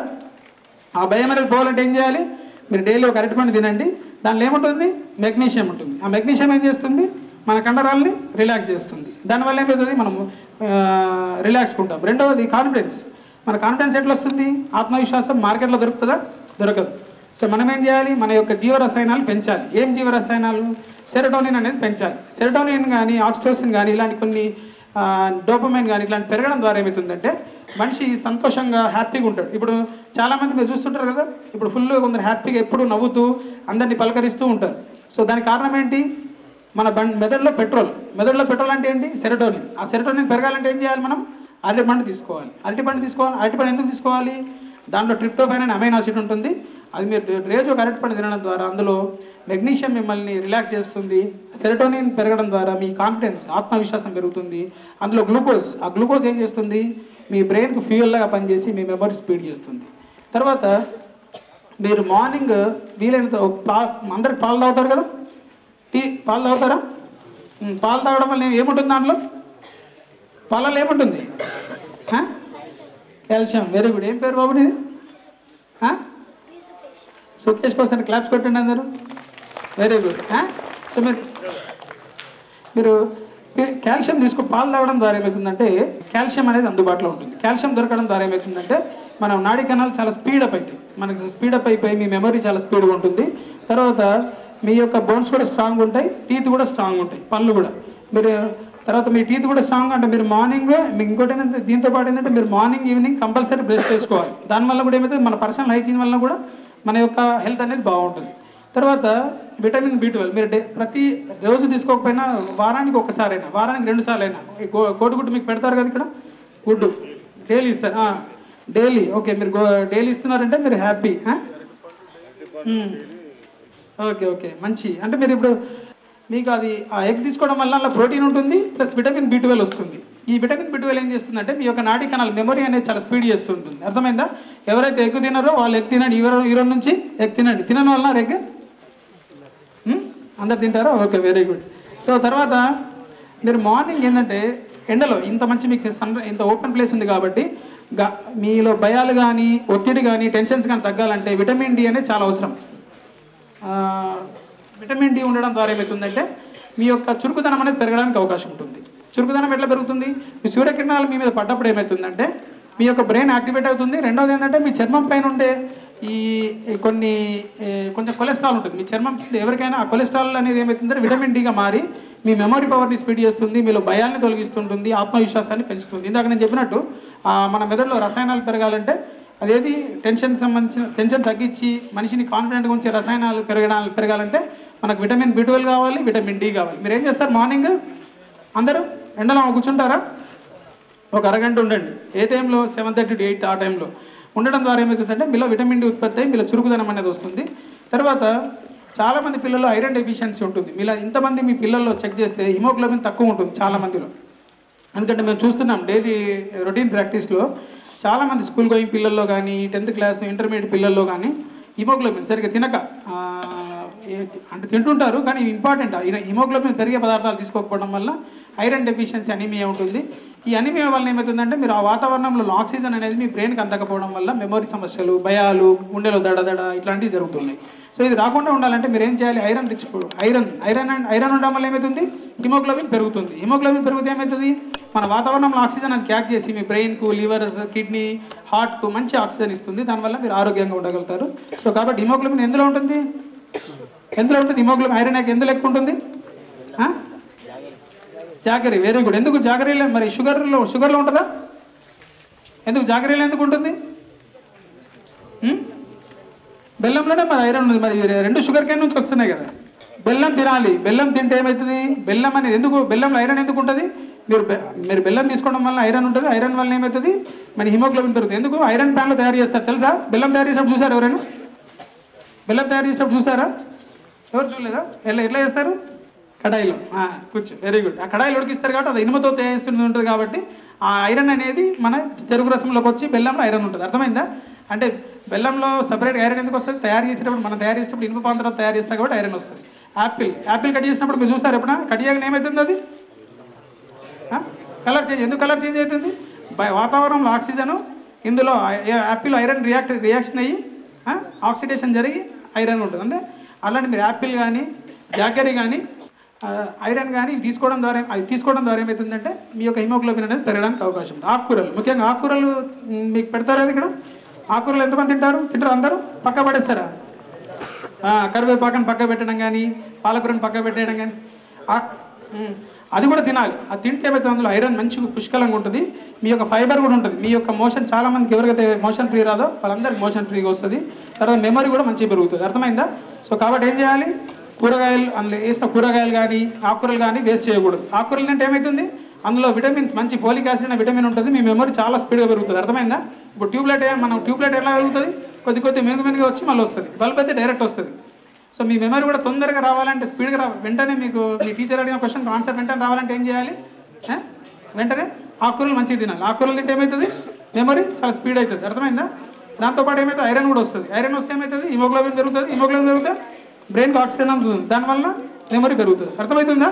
ఆ భయం అనేది పోవాలంటే ఏం చేయాలి మీరు డైలీ ఒక అరటిపండు తినండి దానిలో ఏముంటుంది మెగ్నీషియం ఉంటుంది ఆ మెగ్నీషియం ఏం చేస్తుంది మన కండరాలని రిలాక్స్ చేస్తుంది దానివల్ల ఏమవుతుంది మనం రిలాక్స్ ఉంటాం రెండవది కాన్ఫిడెన్స్ మన కాన్ఫిడెన్స్ ఎట్లా వస్తుంది ఆత్మవిశ్వాసం మార్కెట్లో దొరుకుతుందా దొరకదు సో మనం ఏం చేయాలి మన యొక్క జీవరసాయనాలు పెంచాలి ఏం జీవరసాయనాలు సెరటోనిన్ అనేది పెంచాలి సెరటోనిన్ కానీ ఆక్సిటోసిన్ కానీ ఇలాంటి కొన్ని డోపమైన్ కానీ ఇట్లాంటి పెరగడం ద్వారా ఏమవుతుందంటే మనిషి సంతోషంగా హ్యాపీగా ఉంటాడు ఇప్పుడు చాలామంది మీరు చూస్తుంటారు కదా ఇప్పుడు ఫుల్గా కొందరు హ్యాపీగా ఎప్పుడు నవ్వుతూ అందరినీ పలకరిస్తూ ఉంటారు సో దానికి కారణం ఏంటి మన బండ్ మెదడులో పెట్రోల్ మెదడులో పెట్రోల్ అంటే ఏంటి సెరటోనిన్ ఆ సెరటోనిన్ పెరగాలంటే ఏం చేయాలి మనం అరటి పండు తీసుకోవాలి అరటి పండు తీసుకోవాలి అరటి పండు ఎందుకు తీసుకోవాలి దాంట్లో ట్రిప్టోఫైన్ అనే అమైన్ ఆసిడ్ ఉంటుంది అది మీరు రోజు ఒక అరటి పండు తినడం ద్వారా అందులో మెగ్నీషియం మిమ్మల్ని రిలాక్స్ చేస్తుంది సెరటోనిన్ పెరగడం ద్వారా మీ కాన్ఫిడెన్స్ ఆత్మవిశ్వాసం పెరుగుతుంది అందులో గ్లూకోజ్ ఆ గ్లూకోజ్ ఏం చేస్తుంది మీ బ్రెయిన్కు ఫ్యూయల్లాగా పనిచేసి మీ మెమరీ స్పీడ్ చేస్తుంది తర్వాత మీరు మార్నింగ్ వీలైనంత ఒక పా అందరికి పాలు తాగుతారు కదా టీ పాలు తాగుతారా ఉమ్, పాలు తాగడం వల్ల ఏముంటుంది దాంట్లో పాలలో ఏముంటుంది ఆ? కాల్షియం వెరీ గుడ్ ఏం పేరు బాబు నీది ఆ? సుకేష్ కోసం క్లాప్స్ కొట్టండి అందరూ వెరీ గుడ్ సో మీరు మీరు మీరు కాల్షియం తీసుకో పాలు తాగడం ద్వారా ఏమవుతుందంటే కాల్షియం అనేది అందుబాటులో ఉంటుంది కాల్షియం దొరకడం ద్వారా ఏమవుతుందంటే మనం నాడీ కణాలు చాలా స్పీడ్ అప్ అవుతాయి మనకి స్పీడ్ అప్ అయిపోయి మీ మెమరీ చాలా స్పీడ్గా ఉంటుంది తర్వాత మీ యొక్క బోన్స్ కూడా స్ట్రాంగ్ ఉంటాయి టీత్ కూడా స్ట్రాంగ్ ఉంటాయి పళ్ళు కూడా మీరు తర్వాత మీ టీత్ కూడా స్ట్రాంగ్ అంటే మీరు మార్నింగ్ మీకు ఇంకోటి ఏంటంటే దీంతో పాటు ఏంటంటే మీరు మార్నింగ్ ఈవినింగ్ కంపల్సరీ బ్రష్ చేసుకోవాలి దానివల్ల కూడా ఏమైతే మన పర్సనల్ హైజీన్ వల్ల కూడా మన యొక్క హెల్త్ అనేది బాగుంటుంది తర్వాత విటమిన్ బి ట్వెల్వ్ మీరు డే- ప్రతి రోజు తీసుకోకపోయినా వారానికి ఒక్కసారైనా వారానికి రెండు సార్లు అయినా ఈ గో- కోడిగుడ్డు మీకు పెడతారు కదా ఇక్కడ గుడ్డు డైలీ ఇస్తారు డైలీ ఓకే మీరు డైలీ ఇస్తున్నారంటే మీరు హ్యాపీ ఓకే ఓకే మంచి అంటే మీరు ఇప్పుడు మీకు అది ఆ ఎగ్ తీసుకోవడం వల్ల అందులో ప్రోటీన్ ఉంటుంది ప్లస్ విటమిన్ బి ట్వెల్వ్ వస్తుంది ఈ విటమిన్ బి ట్వెల్వ్ ఏం చేస్తుందంటే మీ యొక్క నాడీ కణాలు మెమరీ అనేది చాలా స్పీడ్ చేస్తుంటుంది అర్థమైందా ఎవరైతే ఎగ్ తినారో వాళ్ళు ఎగ్ తినండి ఈ రోజు- ఈ రోజు నుంచి ఎగ్ తినండి తినని వల్ల ఎగ్ ఉమ్? అందరు తింటారా ఓకే వెరీ గుడ్ సో తర్వాత మీరు మార్నింగ్ ఏంటంటే ఎండలో ఇంత మంచి మీకు సన్ ఇంత ఓపెన్ ప్లేస్ ఉంది కాబట్టి గా- మీలో భయాలు కానీ ఒత్తిడి కానీ టెన్షన్స్ కానీ తగ్గాలంటే విటమిన్ డి అనేది చాలా అవసరం ఆ, విటమిన్ డి ఉండడం ద్వారా ఏమవుతుందంటే మీ యొక్క చురుకుదనం అనేది పెరగడానికి అవకాశం ఉంటుంది చురుకుదనం ఎట్లా పెరుగుతుంది మీ సూర్యకిరణాలు మీ మీద పడ్డప్పుడు ఏమవుతుందంటే మీ యొక్క బ్రెయిన్ యాక్టివేట్ అవుతుంది రెండోది ఏంటంటే మీ చర్మం పైన ఉండే ఈ ఈ కొన్ని ఏ, కొంచెం కొలెస్ట్రాల్ ఉంటుంది మీ చర్మం ఎవరికైనా ఆ కొలెస్ట్రాల్ అనేది ఏమవుతుందంటే విటమిన్ డిగా మారి మీ మెమరీ పవర్ని స్పీడ్ చేస్తుంది మీలో భయాన్ని తొలగిస్తుంటుంది ఆత్మవిశ్వాసాన్ని పెంచుతుంది ఇందాక నేను చెప్పినట్టు ఆ, మన మెదడులో రసాయనాలు పెరగాలంటే అదేది టెన్షన్ సంబంధించిన టెన్షన్ తగ్గించి మనిషిని కాన్ఫిడెంట్గా ఉంచే రసాయనాలు పెరగడానికి పెరగాలంటే మనకు విటమిన్ బి ట్వెల్వ్ కావాలి విటమిన్ డి కావాలి మీరు ఏం చేస్తారు మార్నింగ్ అందరూ ఎండలో కూర్చుంటారా ఒక అరగంట ఉండండి ఏ టైంలో సెవెన్ థర్టీ టు ఎయిట్ ఆ టైంలో ఉండడం ద్వారా ఏమవుతుందంటే మీలో విటమిన్ డి ఉత్పత్తి అయ్యి మీలో చురుకుదనం అనేది వస్తుంది తర్వాత చాలా మంది పిల్లల్లో ఐరన్ డెఫిషియన్సీ ఉంటుంది మీలా ఇంతమంది మీ పిల్లల్లో చెక్ చేస్తే హిమోగ్లోబిన్ తక్కువ ఉంటుంది చాలా మందిలో ఎందుకంటే మేము చూస్తున్నాం డైలీ రొటీన్ ప్రాక్టీస్లో చాలా మంది స్కూల్ గోయింగ్ పిల్లల్లో కానీ టెన్త్ క్లాస్ ఇంటర్మీడియట్ పిల్లల్లో కానీ హిమోగ్లోబిన్ సరిగ్గా తినక ఆ, ఏ- అంటే తింటుంటారు కానీ ఇంపార్టెంట్ హిమోగ్లోబిన్ పెరిగే పదార్థాలు తీసుకోకపోవడం వల్ల ఐరన్ డెఫిషియన్సీ అనిమియా ఉంటుంది ఈ అనిమియా వల్ల ఏమవుతుందంటే మీరు ఆ వాతావరణంలో ఆక్సిజన్ అనేది మీ బ్రెయిన్కి అందకపోవడం వల్ల మెమొరీ సమస్యలు భయాలు గుండెలో దడదడ ఇట్లాంటివి జరుగుతున్నాయి సో ఇది రాకుండా ఉండాలంటే మీరు ఏం చేయాలి iron rich food iron iron and iron ఉండడం వల్ల ఏమవుతుంది హిమోగ్లోబిన్ పెరుగుతుంది హిమోగ్లోబిన్ పెరిగితే ఏమవుతుంది మన వాతావరణంలో ఆక్సిజన్ అది క్యాచ్ చేసి మీ బ్రెయిన్కు లివర్స్ కిడ్నీ హార్ట్కు మంచి ఆక్సిజన్ ఇస్తుంది దానివల్ల మీరు ఆరోగ్యంగా ఉండగలుగుతారు సో కాబట్టి హిమోగ్లోబిన్ ఎందులో ఉంటుంది ఎందులో ఉంటుంది హిమోగ్లోబిన్ ఐరన్ ఎందులో ఎక్కువ ఉంటుంది ఆ? జాగరి వెరీ గుడ్ ఎందుకు జాగరీలో మరి షుగర్లో షుగర్లో ఉంటుందా ఎందుకు జాగరీలో ఎందుకు ఉంటుంది ఉం? బెల్లంలోనే మరి ఐరన్ ఉంది మరి రెండు షుగర్ కేన్ నుంచి వస్తున్నాయి కదా బెల్లం తినాలి బెల్లం తింటే ఏమవుతుంది బెల్లం అనేది ఎందుకు బెల్లంలో ఐరన్ ఎందుకు ఉంటుంది మీరు బె- మీరు బెల్లం తీసుకోవడం వల్ల ఐరన్ ఉంటుంది ఐరన్ వల్ల ఏమవుతుంది మన హిమోగ్లోబిన్ పెరుగుతుంది ఎందుకు ఐరన్ ప్యాన్లో తయారు చేస్తారు తెలుసా బెల్లం తయారు చేసినప్పుడు చూసారు ఎవరైనా బెల్లం తయారు చేసినప్పుడు చూసారా ఎవరు చూడలేదా ఎట్లా ఎట్లా చేస్తారు కడాయిలో ఆ, కూర్చో వెరీ గుడ్ ఆ కడాయిలో ఉడికిస్తారు కాబట్టి అది ఇనుమతో తయారు ఉంటుంది కాబట్టి ఆ ఐరన్ అనేది మన చెరుకు రసంలోకి వచ్చి బెల్లంలో ఐరన్ ఉంటుంది అర్థమైందా అంటే బెల్లంలో సపరేట్ ఐరన్ ఎందుకు వస్తుంది తయారు చేసేటప్పుడు మనం తయారు చేసేటప్పుడు ఇనుప పాత్ర తయారు చేస్తాం కాబట్టి ఐరన్ వస్తుంది యాపిల్ యాపిల్ కట్ చేసినప్పుడు మీరు చూసారు ఎప్పుడైనా కట్ చేయగానే ఏమవుతుంది అది కలర్ చేంజ్ ఎందుకు కలర్ చేంజ్ అవుతుంది బై వాతావరణంలో ఆక్సిజన్ ఇందులో ఐ- యాపిల్ ఐరన్ రియాక్ట్ రియాక్షన్ అయ్యి ఆ, ఆక్సిడేషన్ జరిగి ఐరన్ ఉంటుంది అంటే అలాంటి మీరు యాపిల్ కానీ జాగరీ కానీ ఆ, ఐరన్ కానీ తీసుకోవడం ద్వారా అది తీసుకోవడం ద్వారా ఏమవుతుందంటే మీ యొక్క హిమోగ్లోబిన్ అనేది పెరగడానికి అవకాశం ఉంది ఆకుకూరలు ముఖ్యంగా ఆకుకూరలు మ్, మీకు పెడతారా ఇక్కడ ఆకుకూరలు ఎంతమంది తింటారు తింటారు అందరూ పక్క పడేస్తారా ఆ, కరివేపాకని పక్క పెట్టడం కానీ పాలకూరని పక్క పెట్టేయడం కానీ ఆ- ఉమ్, అది కూడా తినాలి అది తింటే ఏమైతే అందులో ఐరన్ మంచిగా పుష్కలంగా ఉంటుంది మీ యొక్క ఫైబర్ కూడా ఉంటుంది మీ యొక్క మోషన్ చాలా మందికి ఎవరికైతే మోషన్ ఫ్రీ రాదో వాళ్ళందరికీ మోషన్ ఫ్రీగా వస్తుంది తర్వాత మెమరీ కూడా మంచిగా పెరుగుతుంది అర్థమైందా సో కాబట్టి ఏం చేయాలి కూరగాయలు అందులో వేసిన కూరగాయలు కానీ ఆకుకూరలు కానీ వేస్ట్ చేయకూడదు ఆకుకూరలు అంటే ఏమవుతుంది అందులో విటమిన్స్ మంచి ఫోలిక్ యాసిడ్ అనే విటమిన్ ఉంటుంది మీ మెమరీ చాలా స్పీడ్గా పెరుగుతుంది అర్థమైందా ఇప్పుడు ట్యూబ్లైట్ మనం ట్యూబ్లైట్ ఎలా పెరుగుతుంది కొద్ది కొద్ది మెరుగు మెరుగు వచ్చి మళ్ళీ వస్తుంది బల్బ్ అయితే డైరెక్ట్ వస్తుంది సో మీ మెమరీ కూడా తొందరగా రావాలంటే స్పీడ్గా రా వెంటనే మీకు మీ టీచర్ అడిగిన క్వశ్చన్ ఆన్సర్ వెంటనే రావాలంటే ఏం చేయాలి ఆ? వెంటనే ఆకుకూరలు మంచిగా తినాలి ఆకుకూరలు తింటే ఏమవుతుంది మెమరీ చాలా స్పీడ్ అవుతుంది అర్థమైందా దాంతోపాటు ఏమవుతుంది ఐరన్ కూడా వస్తుంది ఐరన్ వస్తే ఏమవుతుంది హిమోగ్లోబిన్ పెరుగుతుంది హిమోగ్లోబిన్ పెరుగుతుంది బ్రెయిన్కి ఆక్సిజన్ అందుతుంది దానివల్ల మెమరీ పెరుగుతుంది అర్థమవుతుందా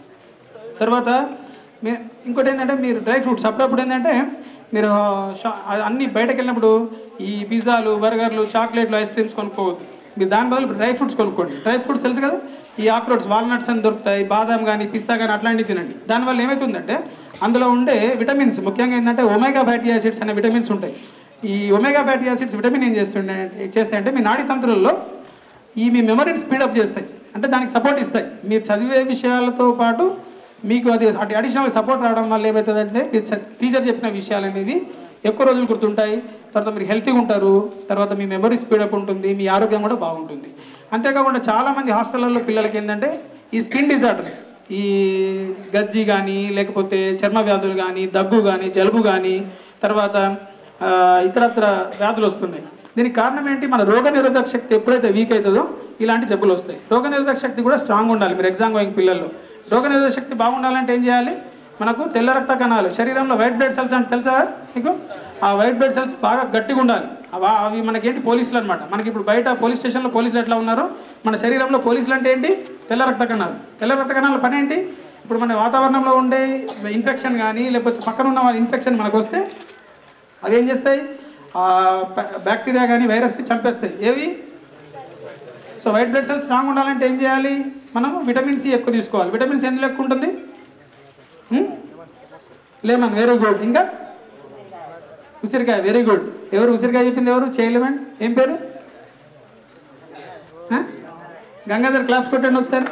తర్వాత మీ ఇంకోటి ఏంటంటే మీరు డ్రై ఫ్రూట్స్ అప్పుడప్పుడు ఏంటంటే మీరు షా- అది అన్ని బయటకు వెళ్ళినప్పుడు ఈ పిజ్జాలు బర్గర్లు చాక్లెట్లు ఐస్ క్రీమ్స్ కొనుక్కోవద్దు మీరు దాని బదులు డ్రై ఫ్రూట్స్ కొనుక్కోండి డ్రై ఫ్రూట్స్ తెలుసు కదా ఈ ఆక్రోట్స్ వాల్నట్స్ అని దొరుకుతాయి బాదాం కానీ పిస్తా కానీ అట్లాంటివి తినండి దానివల్ల ఏమవుతుందంటే అందులో ఉండే విటమిన్స్ ముఖ్యంగా ఏంటంటే ఒమేగా ఫ్యాటీ యాసిడ్స్ అనే విటమిన్స్ ఉంటాయి ఈ ఒమేగా ఫ్యాటీ యాసిడ్స్ విటమిన్ ఏం చేస్తుండే చేస్తాయంటే మీ నాడీ తంత్రులలో ఈ మీ మెమరీని స్పీడప్ చేస్తాయి అంటే దానికి సపోర్ట్ ఇస్తాయి మీరు చదివే విషయాలతో పాటు మీకు అది అటు అడిషనల్ సపోర్ట్ రావడం వల్ల ఏమవుతుందంటే మీరు చ- టీచర్ చెప్పిన విషయాలు అనేవి ఎక్కువ రోజులు గుర్తుంటాయి తర్వాత మీరు హెల్తీగా ఉంటారు తర్వాత మీ మెమరీ స్పీడప్ ఉంటుంది మీ ఆరోగ్యం కూడా బాగుంటుంది అంతేకాకుండా చాలామంది హాస్టళ్ళల్లో పిల్లలకి ఏంటంటే ఈ స్కిన్ డిజార్డర్స్ ఈ గజ్జి కానీ లేకపోతే చర్మ వ్యాధులు కానీ దగ్గు కానీ జలుబు కానీ తర్వాత ఆ, ఇతరత్ర వ్యాధులు వస్తున్నాయి దీనికి కారణం ఏంటి మన రోగ నిరోధక శక్తి ఎప్పుడైతే వీక్ అవుతుందో ఇలాంటి జబ్బులు వస్తాయి రోగ నిరోధక శక్తి కూడా స్ట్రాంగ్ ఉండాలి మీరు ఎగ్జామ్ గోయింగ్ పిల్లల్లో రోగ నిరోధక శక్తి బాగుండాలంటే ఏం చేయాలి మనకు తెల్ల రక్త కణాలు శరీరంలో వైట్ బ్లడ్ సెల్స్ అంటే తెలుసా మీకు ఆ వైట్ బ్లడ్ సెల్స్ బాగా గట్టిగా ఉండాలి అవ- అవి మనకేంటి పోలీసులు అనమాట మనకి ఇప్పుడు బయట పోలీస్ స్టేషన్లో పోలీసులు ఎట్లా ఉన్నారో మన శరీరంలో పోలీసులు అంటే ఏంటి తెల్ల రక్త కణాలు తెల్ల రక్త కణాల పని ఏంటి ఇప్పుడు మన వాతావరణంలో ఉండే ఇన్ఫెక్షన్ కానీ లేకపోతే పక్కన ఉన్న ఇన్ఫెక్షన్ మనకు వస్తే అవి ఏం చేస్తాయి ఆ బ్యా- బ్యాక్టీరియా కానీ వైరస్ని చంపేస్తాయి ఏవి so white blood cells strong ఉండాలంటే ఏం చేయాలి మనం విటమిన్ సి ఎక్కువ తీసుకోవాలి విటమిన్ సి ఎందులో ఎక్కువ ఉంటుంది లేమన్ వెరీ గుడ్ ఇంకా ఉసిరికాయ వెరీ గుడ్ ఎవరు ఉసిరికాయ చెప్పింది ఎవరు చేయలేమన్ ఏం పేరు ఆ? గంగాధర్ క్లాప్స్ కొట్టండి ఒకసారి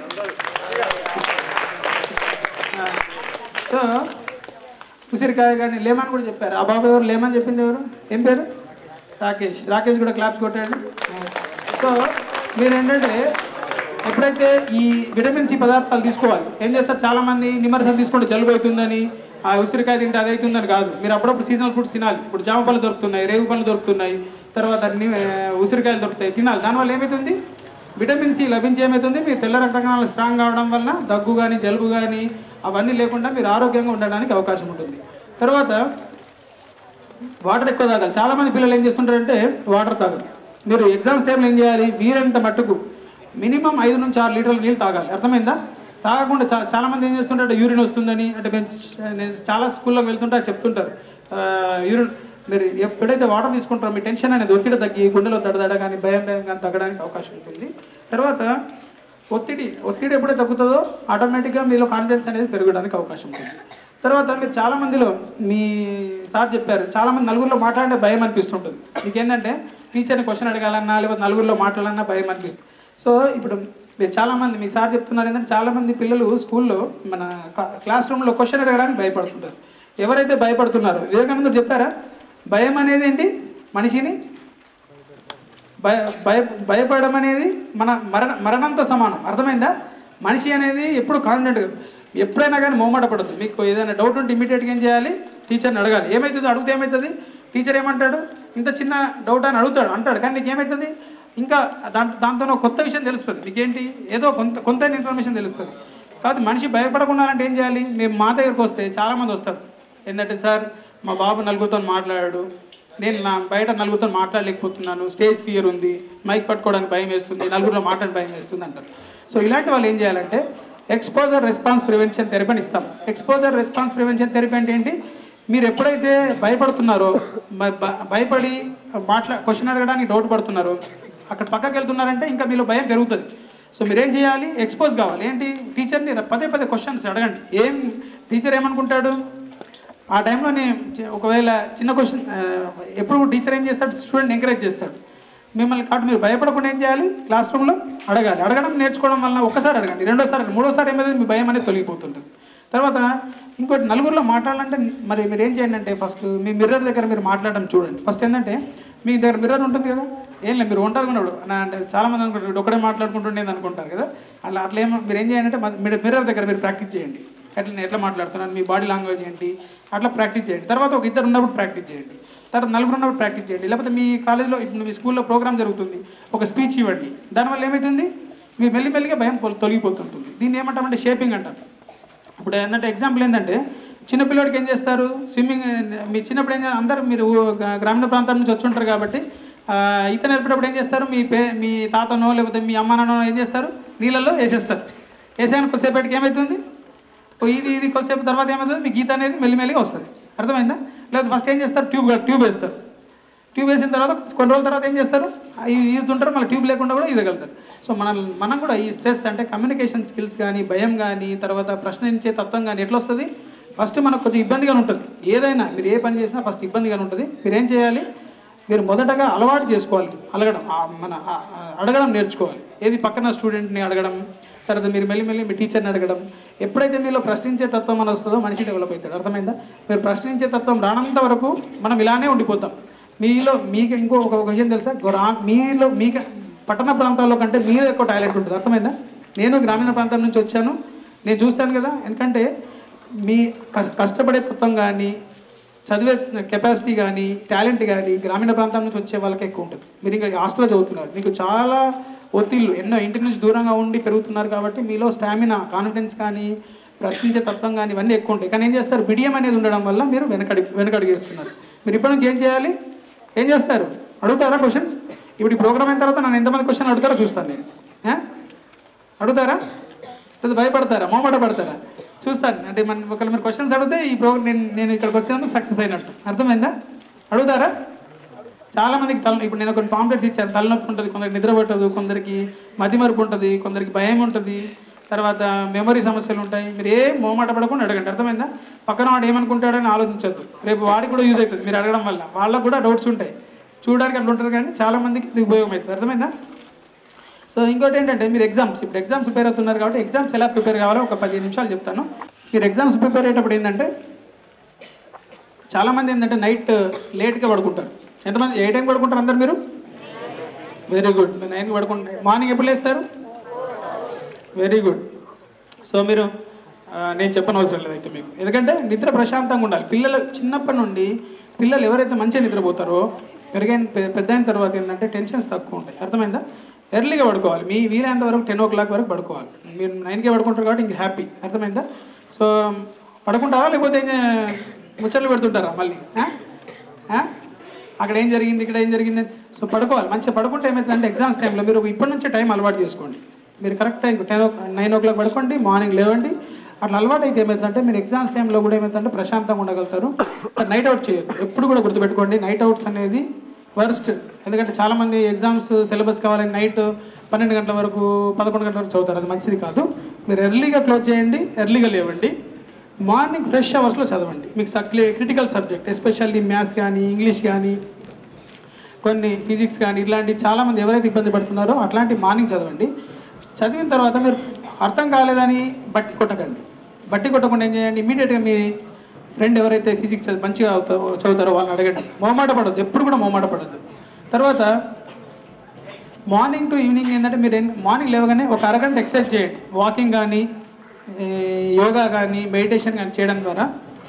ఆ. సో ఉసిరికాయ కానీ లేమన్ కూడా చెప్పారు ఆ బాబు ఎవరు లేమన్ చెప్పింది ఎవరు ఏం పేరు రాకేష్ రాకేష్ కూడా క్లాప్స్ కొట్టాడు సో మీరు ఏంటంటే ఎప్పుడైతే ఈ విటమిన్ సి పదార్థాలు తీసుకోవాలి ఏం చేస్తారు చాలా మంది నిమ్మరసం తీసుకుంటే జలుబు అవుతుందని ఆ ఉసిరికాయ తింటే అది అవుతుందని కాదు మీరు అప్పుడప్పుడు సీజనల్ ఫుడ్స్ తినాలి ఇప్పుడు జామ పళ్ళు దొరుకుతున్నాయి రేగు పళ్ళు దొరుకుతున్నాయి తర్వాత ని- ఆ, ఉసిరికాయలు దొరుకుతాయి తినాలి దానివల్ల ఏమవుతుంది విటమిన్ సి లభించి ఏమవుతుంది మీ తెల్ల రక్త కణాలు స్ట్రాంగ్ కావడం వలన దగ్గు కానీ జలుబు కానీ అవన్నీ లేకుండా మీరు ఆరోగ్యంగా ఉండడానికి అవకాశం ఉంటుంది తర్వాత వాటర్ ఎక్కువ తాగాలి చాలా మంది పిల్లలు ఏం చేస్తుంటారంటే వాటర్ తాగరు మీరు ఎగ్జామ్స్ టైంలో ఏం చేయాలి వీరంత మట్టుకు మినిమం ఐదు నుంచి ఆరు లీటర్ల నీళ్ళు తాగాలి అర్థమైందా తాగకుండా చా- చాలా మంది ఏం చేస్తుంటారు యూరిన్ వస్తుందని అంటే మేము చ- నేను చాలా స్కూల్లోకి వెళ్తుంటే చెప్తుంటారు ఆ, యూరిన్ మీరు ఎప్పుడైతే వాటర్ తీసుకుంటారో మీ టెన్షన్ అనేది ఒత్తిడి తగ్గి గుండెలో దడదడ కానీ భయం భయం కానీ తగ్గడానికి అవకాశం ఉంటుంది తర్వాత ఒత్తిడి ఒత్తిడి ఎప్పుడైతే తగ్గుతుందో ఆటోమేటిక్గా మీలో కాన్ఫిడెన్స్ అనేది పెరగడానికి అవకాశం ఉంటుంది తర్వాత మీరు చాలా మందిలో మీ సార్ చెప్పారు చాలా మంది నలుగురిలో మాట్లాడే భయం అనిపిస్తుంటుంది మీకు ఏంటంటే టీచర్ని క్వశ్చన్ అడగాలన్నా లేకపోతే నలుగురిలో మాట్లాడాలన్నా భయం అనిపిస్తుంది సో ఇప్పుడు మీరు చాలా మంది మీ సార్ చెప్తున్నారు ఏంటంటే చాలా మంది పిల్లలు స్కూల్లో మన క్లాస్ రూమ్లో క్వశ్చన్ అడగడానికి భయపడుతుంటారు ఎవరైతే భయపడుతున్నారో వివేకానంద చెప్పారా భయం అనేది ఏంటి మనిషిని భయ భయ భయపడడం అనేది మన మరణ మరణంతో సమానం అర్థమైందా మనిషి అనేది ఎప్పుడు కాన్ఫిడెంట్ ఎప్పుడైనా కానీ మొహమాట పడదు మీకు ఏదైనా డౌట్ ఉంటే ఇమీడియట్గా ఏం చేయాలి టీచర్ని అడగాలి ఏమవుతుంది అడిగితే ఏమవుతుంది టీచర్ ఏమంటాడు ఇంత చిన్న డౌట్ అని అడుగుతాడు అంటాడు కానీ నీకు ఏమవుతుంది ఇంకా దాంతో దాంతో ఒక కొత్త విషయం తెలుస్తుంది నీకేంటి ఏదో కొంత కొంత ఇన్ఫర్మేషన్ తెలుస్తుంది కాబట్టి మనిషి భయపడకుండా అంటే ఏం చేయాలి మేము మా దగ్గరకు వస్తే చాలామంది వస్తారు ఏంటంటే సార్ మా బాబు నలుగురితో మాట్లాడాడు నేను నా బయట నలుగురితో మాట్లాడలేకపోతున్నాను స్టేజ్ ఫియర్ ఉంది మైక్ పట్టుకోవడానికి భయం వేస్తుంది నలుగురిలో మాట్లాడి భయం వేస్తుంది అంటారు సో ఇలాంటి వాళ్ళు ఏం చేయాలంటే ఎక్స్పోజర్ రెస్పాన్స్ ప్రివెన్షన్ థెరపీ అని ఇస్తాం ఎక్స్పోజర్ రెస్పాన్స్ ప్రివెన్షన్ థెరపీ అంటే ఏంటి మీరు ఎప్పుడైతే భయపడుతున్నారో భ- భ- భయపడి మాట్లా క్వశ్చన్ అడగడానికి డౌట్ పడుతున్నారో అక్కడ పక్కకి వెళ్తున్నారంటే ఇంకా మీలో భయం పెరుగుతుంది సో మీరేం చేయాలి ఎక్స్పోజ్ కావాలి ఏంటి టీచర్ని పదే పదే క్వశ్చన్స్ అడగండి ఏం టీచర్ ఏమనుకుంటాడు ఆ టైంలో నేను చి- ఒకవేళ చిన్న క్వశ్చన్ ఎప్పుడు టీచర్ ఏం చేస్తాడు స్టూడెంట్ ఎంకరేజ్ చేస్తాడు మిమ్మల్ని కాబట్టి మీరు భయపడకుండా ఏం చేయాలి క్లాస్ రూమ్లో అడగాలి అడగడం నేర్చుకోవడం వలన ఒక్కసారి అడగండి రెండోసారి అడగండి మూడోసారి ఏమైంది మీ భయం అనేది తొలగిపోతుంటుంది తర్వాత ఇంకోటి నలుగురిలో మాట్లాడాలంటే మరి మీరు ఏం చేయండి అంటే ఫస్ట్ మీ మిర్రర్ దగ్గర మీరు మాట్లాడడం చూడండి ఫస్ట్ ఏంటంటే మీ దగ్గర మిర్రర్ ఉంటుంది కదా ఏం లేదు మీరు ఒంటరిగా ఉన్నాడు నా అంటే చాలా మంది అనుకుంటారు "వీడు ఒకడే మాట్లాడుకుంటుండేది అనుకుంటారు కదా అలా అట్లా ఏమో మీరు ఏం చేయండి అంటే మీరు మిర్రర్ దగ్గర మీరు ప్రాక్టీస్ చేయండి ఎట్లా నేను ఎట్లా మాట్లాడుతున్నాను మీ బాడీ లాంగ్వేజ్ ఏంటి అట్లా ప్రాక్టీస్ చేయండి తర్వాత ఒక ఇద్దరు ఉన్నప్పుడు ప్రాక్టీస్ చేయండి తర్వాత నలుగురు ఉన్నప్పుడు ప్రాక్టీస్ చేయండి లేకపోతే మీ కాలేజీలో ఇప్పుడు మీ స్కూల్లో ప్రోగ్రామ్ జరుగుతుంది ఒక స్పీచ్ ఇవ్వండి దానివల్ల ఏమవుతుంది మీ మెల్లిమెల్లిగా భయం తొల- తొలగిపోతుంటుంది దీన్ని ఏమంటామంటే షేపింగ్ అంటారు ఇప్పుడు ఏంటంటే ఎగ్జాంపుల్ ఏంటంటే చిన్నపిల్లడికి ఏం చేస్తారు స్విమ్మింగ్ మీ చిన్నప్పుడు ఏం చేస్తారు అందరూ మీరు గ్రా- గ్రామీణ ప్రాంతం నుంచి వచ్చి ఉంటారు కాబట్టి ఆ, ఈత నేర్పేటప్పుడు ఏం చేస్తారు మీ పే మీ తాతనో లేకపోతే మీ అమ్మనో ఏం చేస్తారు నీళ్ళల్లో వేసేస్తారు వేసాను కొద్దిసేపటికి ఏమవుతుంది ఓ ఇది ఇది కొద్దిసేపు తర్వాత ఏమవుతుంది మీ గీత అనేది మెల్లిమెల్లిగా వస్తుంది అర్థమైందా లేదా ఫస్ట్ ఏం చేస్తారు ట్యూబ్ ట్యూబ్ వేస్తారు ట్యూబ్ వేసిన తర్వాత కొన్ని రోజుల తర్వాత ఏం చేస్తారు ఈ- ఈదుతుంటారు మళ్ళీ ట్యూబ్ లేకుండా కూడా ఈదగలుగుతారు సో మనం మనం కూడా ఈ స్ట్రెస్ అంటే కమ్యూనికేషన్ స్కిల్స్ కానీ భయం కానీ తర్వాత ప్రశ్నించే తత్వం కానీ ఎట్లా వస్తుంది ఫస్ట్ మనకు కొంచెం ఇబ్బందిగా ఉంటుంది ఏదైనా మీరు ఏ పని చేసినా ఫస్ట్ ఇబ్బందిగా ఉంటుంది మీరు ఏం చేయాలి మీరు మొదటగా అలవాటు చేసుకోవాలి అలగడం ఆ మన ఆ- ఆ అడగడం నేర్చుకోవాలి ఏది పక్కన స్టూడెంట్ని అడగడం తర్వాత మీరు మెల్లి మెల్లి మీ టీచర్ని అడగడం ఎప్పుడైతే మీలో ప్రశ్నించే తత్వం అని వస్తుందో మనిషి డెవలప్ అవుతాడు అర్థమైందా మీరు ప్రశ్నించే తత్వం రానంత వరకు మనం ఇలానే ఉండిపోతాం మీలో మీకు ఇంకో ఒక ఒక విషయం తెలుసా గ్రా మీలో మీకు పట్టణ ప్రాంతాల్లో కంటే మీలో ఎక్కువ టాలెంట్ ఉంటుంది అర్థమైందా నేను గ్రామీణ ప్రాంతం నుంచి వచ్చాను నేను చూస్తాను కదా ఎందుకంటే మీ కష్- కష్టపడే తత్వం కానీ చదివే కెపాసిటీ కానీ టాలెంట్ కానీ గ్రామీణ ప్రాంతం నుంచి వచ్చే వాళ్ళకి ఎక్కువ ఉంటుంది మీరు ఇంకా హాస్టల్లో చదువుతున్నారు మీకు చాలా ఒత్తిళ్ళు ఎన్నో ఇంటి నుంచి దూరంగా ఉండి పెరుగుతున్నారు కాబట్టి మీలో స్టామినా కాన్ఫిడెన్స్ కానీ ప్రశ్నించే తత్వం కానీ ఇవన్నీ ఎక్కువ ఉంటాయి కానీ ఏం చేస్తారు బిడియం అనేది ఉండడం వల్ల మీరు వెనకడి వెనకడిగేస్తున్నారు మీరు ఇప్పటి నుంచి ఏం చేయాలి ఏం చేస్తారు అడుగుతారా క్వశ్చన్స్ ఇప్పుడు ఈ ప్రోగ్రామ్ అయిన తర్వాత నన్ను ఎంతమంది క్వశ్చన్ అడుగుతారో చూస్తాను నేను ఆ? అడుగుతారా లేదా భయపడతారా మోమాట పడతారా చూస్తాను అంటే మన ఒకవేళ మీరు క్వశ్చన్స్ అడిగితే ఈ ప్రోగ్రామ్ నేను నేను ఇక్కడికి వచ్చినందుకు సక్సెస్ అయినట్టు అర్థమైందా అడుగుతారా చాలా మందికి తల ఇప్పుడు నేను కొన్ని పాంప్లెట్స్ ఇచ్చాను తలనొప్పి ఉంటుంది కొందరికి నిద్ర పట్టదు కొందరికి మతిమరుపు ఉంటుంది కొందరికి భయం ఉంటుంది తర్వాత మెమరీ సమస్యలు ఉంటాయి మీరు ఏ మోమాట పడకుండా అడగండి అర్థమైందా పక్కన వాడు ఏమనుకుంటాడని ఆలోచించద్దు రేపు వాడికి కూడా యూజ్ అవుతుంది మీరు అడగడం వల్ల వాళ్ళకు కూడా డౌట్స్ ఉంటాయి చూడడానికి అట్లా ఉంటారు కానీ చాలా మందికి ఇది ఉపయోగం అవుతుంది అర్థమైందా సో ఇంకోటి ఏంటంటే మీరు ఎగ్జామ్స్ ఇప్పుడు ఎగ్జామ్స్ ప్రిపేర్ అవుతున్నారు కాబట్టి ఎగ్జామ్స్ ఎలా ప్రిపేర్ కావాలో ఒక పదిహేను నిమిషాలు చెప్తాను మీరు ఎగ్జామ్స్ ప్రిపేర్ అయ్యేటప్పుడు ఏంటంటే చాలామంది ఏంటంటే నైట్ లేట్గా పడుకుంటారు ఎంతమంది ఏ టైం పడుకుంటారు అందరు మీరు వెరీ గుడ్ మీరు నైన్కి పడుకుంటారు మార్నింగ్ ఎప్పుడు లేస్తారు వెరీ గుడ్ సో మీరు ఆ, నేను చెప్పని అవసరం లేదు అయితే మీకు ఎందుకంటే నిద్ర ప్రశాంతంగా ఉండాలి పిల్లలు చిన్నప్పటి నుండి పిల్లలు ఎవరైతే మంచిగా నిద్రపోతారో పెరిగిన పె- పెద్ద అయిన తర్వాత ఏంటంటే టెన్షన్స్ తక్కువ ఉంటాయి అర్థమైందా ఎర్లీగా పడుకోవాలి మీ వీలైనంత వరకు టెన్ ఓ క్లాక్ వరకు పడుకోవాలి మీరు నైన్కే పడుకుంటారు కాబట్టి ఇంక హ్యాపీ అర్థమైందా సో పడుకుంటారా లేకపోతే ఏం చే- ముచ్చట్లు పెడుతుంటారా మళ్ళీ ఆ? ఆ? అక్కడ ఏం జరిగింది ఇక్కడ ఏం జరిగింది సో పడుకోవాలి మంచిగా పడుకుంటే ఏమవుతుందంటే ఎగ్జామ్స్ టైంలో మీరు ఇప్పటి నుంచే టైం అలవాటు చేసుకోండి మీరు correct time ten or nine o'clock పడుకోండి మార్నింగ్ లేవండి అట్లా అలవాటు అయితే ఏమవుతుందంటే మీరు ఎగ్జామ్స్ టైంలో కూడా ఏమవుతుందంటే ప్రశాంతంగా ఉండగలుగుతారు నైట్ అవుట్ చేయొద్దు ఎప్పుడు కూడా గుర్తుపెట్టుకోండి నైట్ అవుట్స్ అనేది వర్స్ట్ ఎందుకంటే చాలా మంది ఎగ్జామ్స్ సిలబస్ కావాలని నైట్ పన్నెండు గంటల వరకు పదకొండు గంటల వరకు చదువుతారు అది మంచిది కాదు మీరు ఎర్లీగా క్లోజ్ చేయండి ఎర్లీగా లేవండి మార్నింగ్ ఫ్రెష్ అవర్స్లో చదవండి మీకు సక్లే క్రిటికల్ సబ్జెక్ట్ ఎస్పెషల్లీ మ్యాథ్స్ కానీ ఇంగ్లీష్ కానీ కొన్ని ఫిజిక్స్ కానీ ఇట్లాంటి చాలామంది ఎవరైతే ఇబ్బంది పడుతున్నారో అట్లాంటి మార్నింగ్ చదవండి చదివిన తర్వాత మీరు అర్థం కాలేదని బట్టి కొట్టకండి బట్టి కొట్టకుండా ఏం చేయండి ఇమీడియట్గా మీ ఫ్రెండ్ ఎవరైతే ఫిజిక్స్ చదివి మంచిగా అవుతారో చదువుతారో వాళ్ళని అడగండి మొహమాట పడద్దు ఎప్పుడు కూడా మొహమాట పడద్దు తర్వాత మార్నింగ్ టు ఈవినింగ్ ఏంటంటే మీరు ఏం- మార్నింగ్ లేవగానే ఒక అరగంట ఎక్సర్సైజ్ చేయండి వాకింగ్ కానీ ఏ, యోగా కానీ మెడిటేషన్ కానీ చేయడం ద్వారా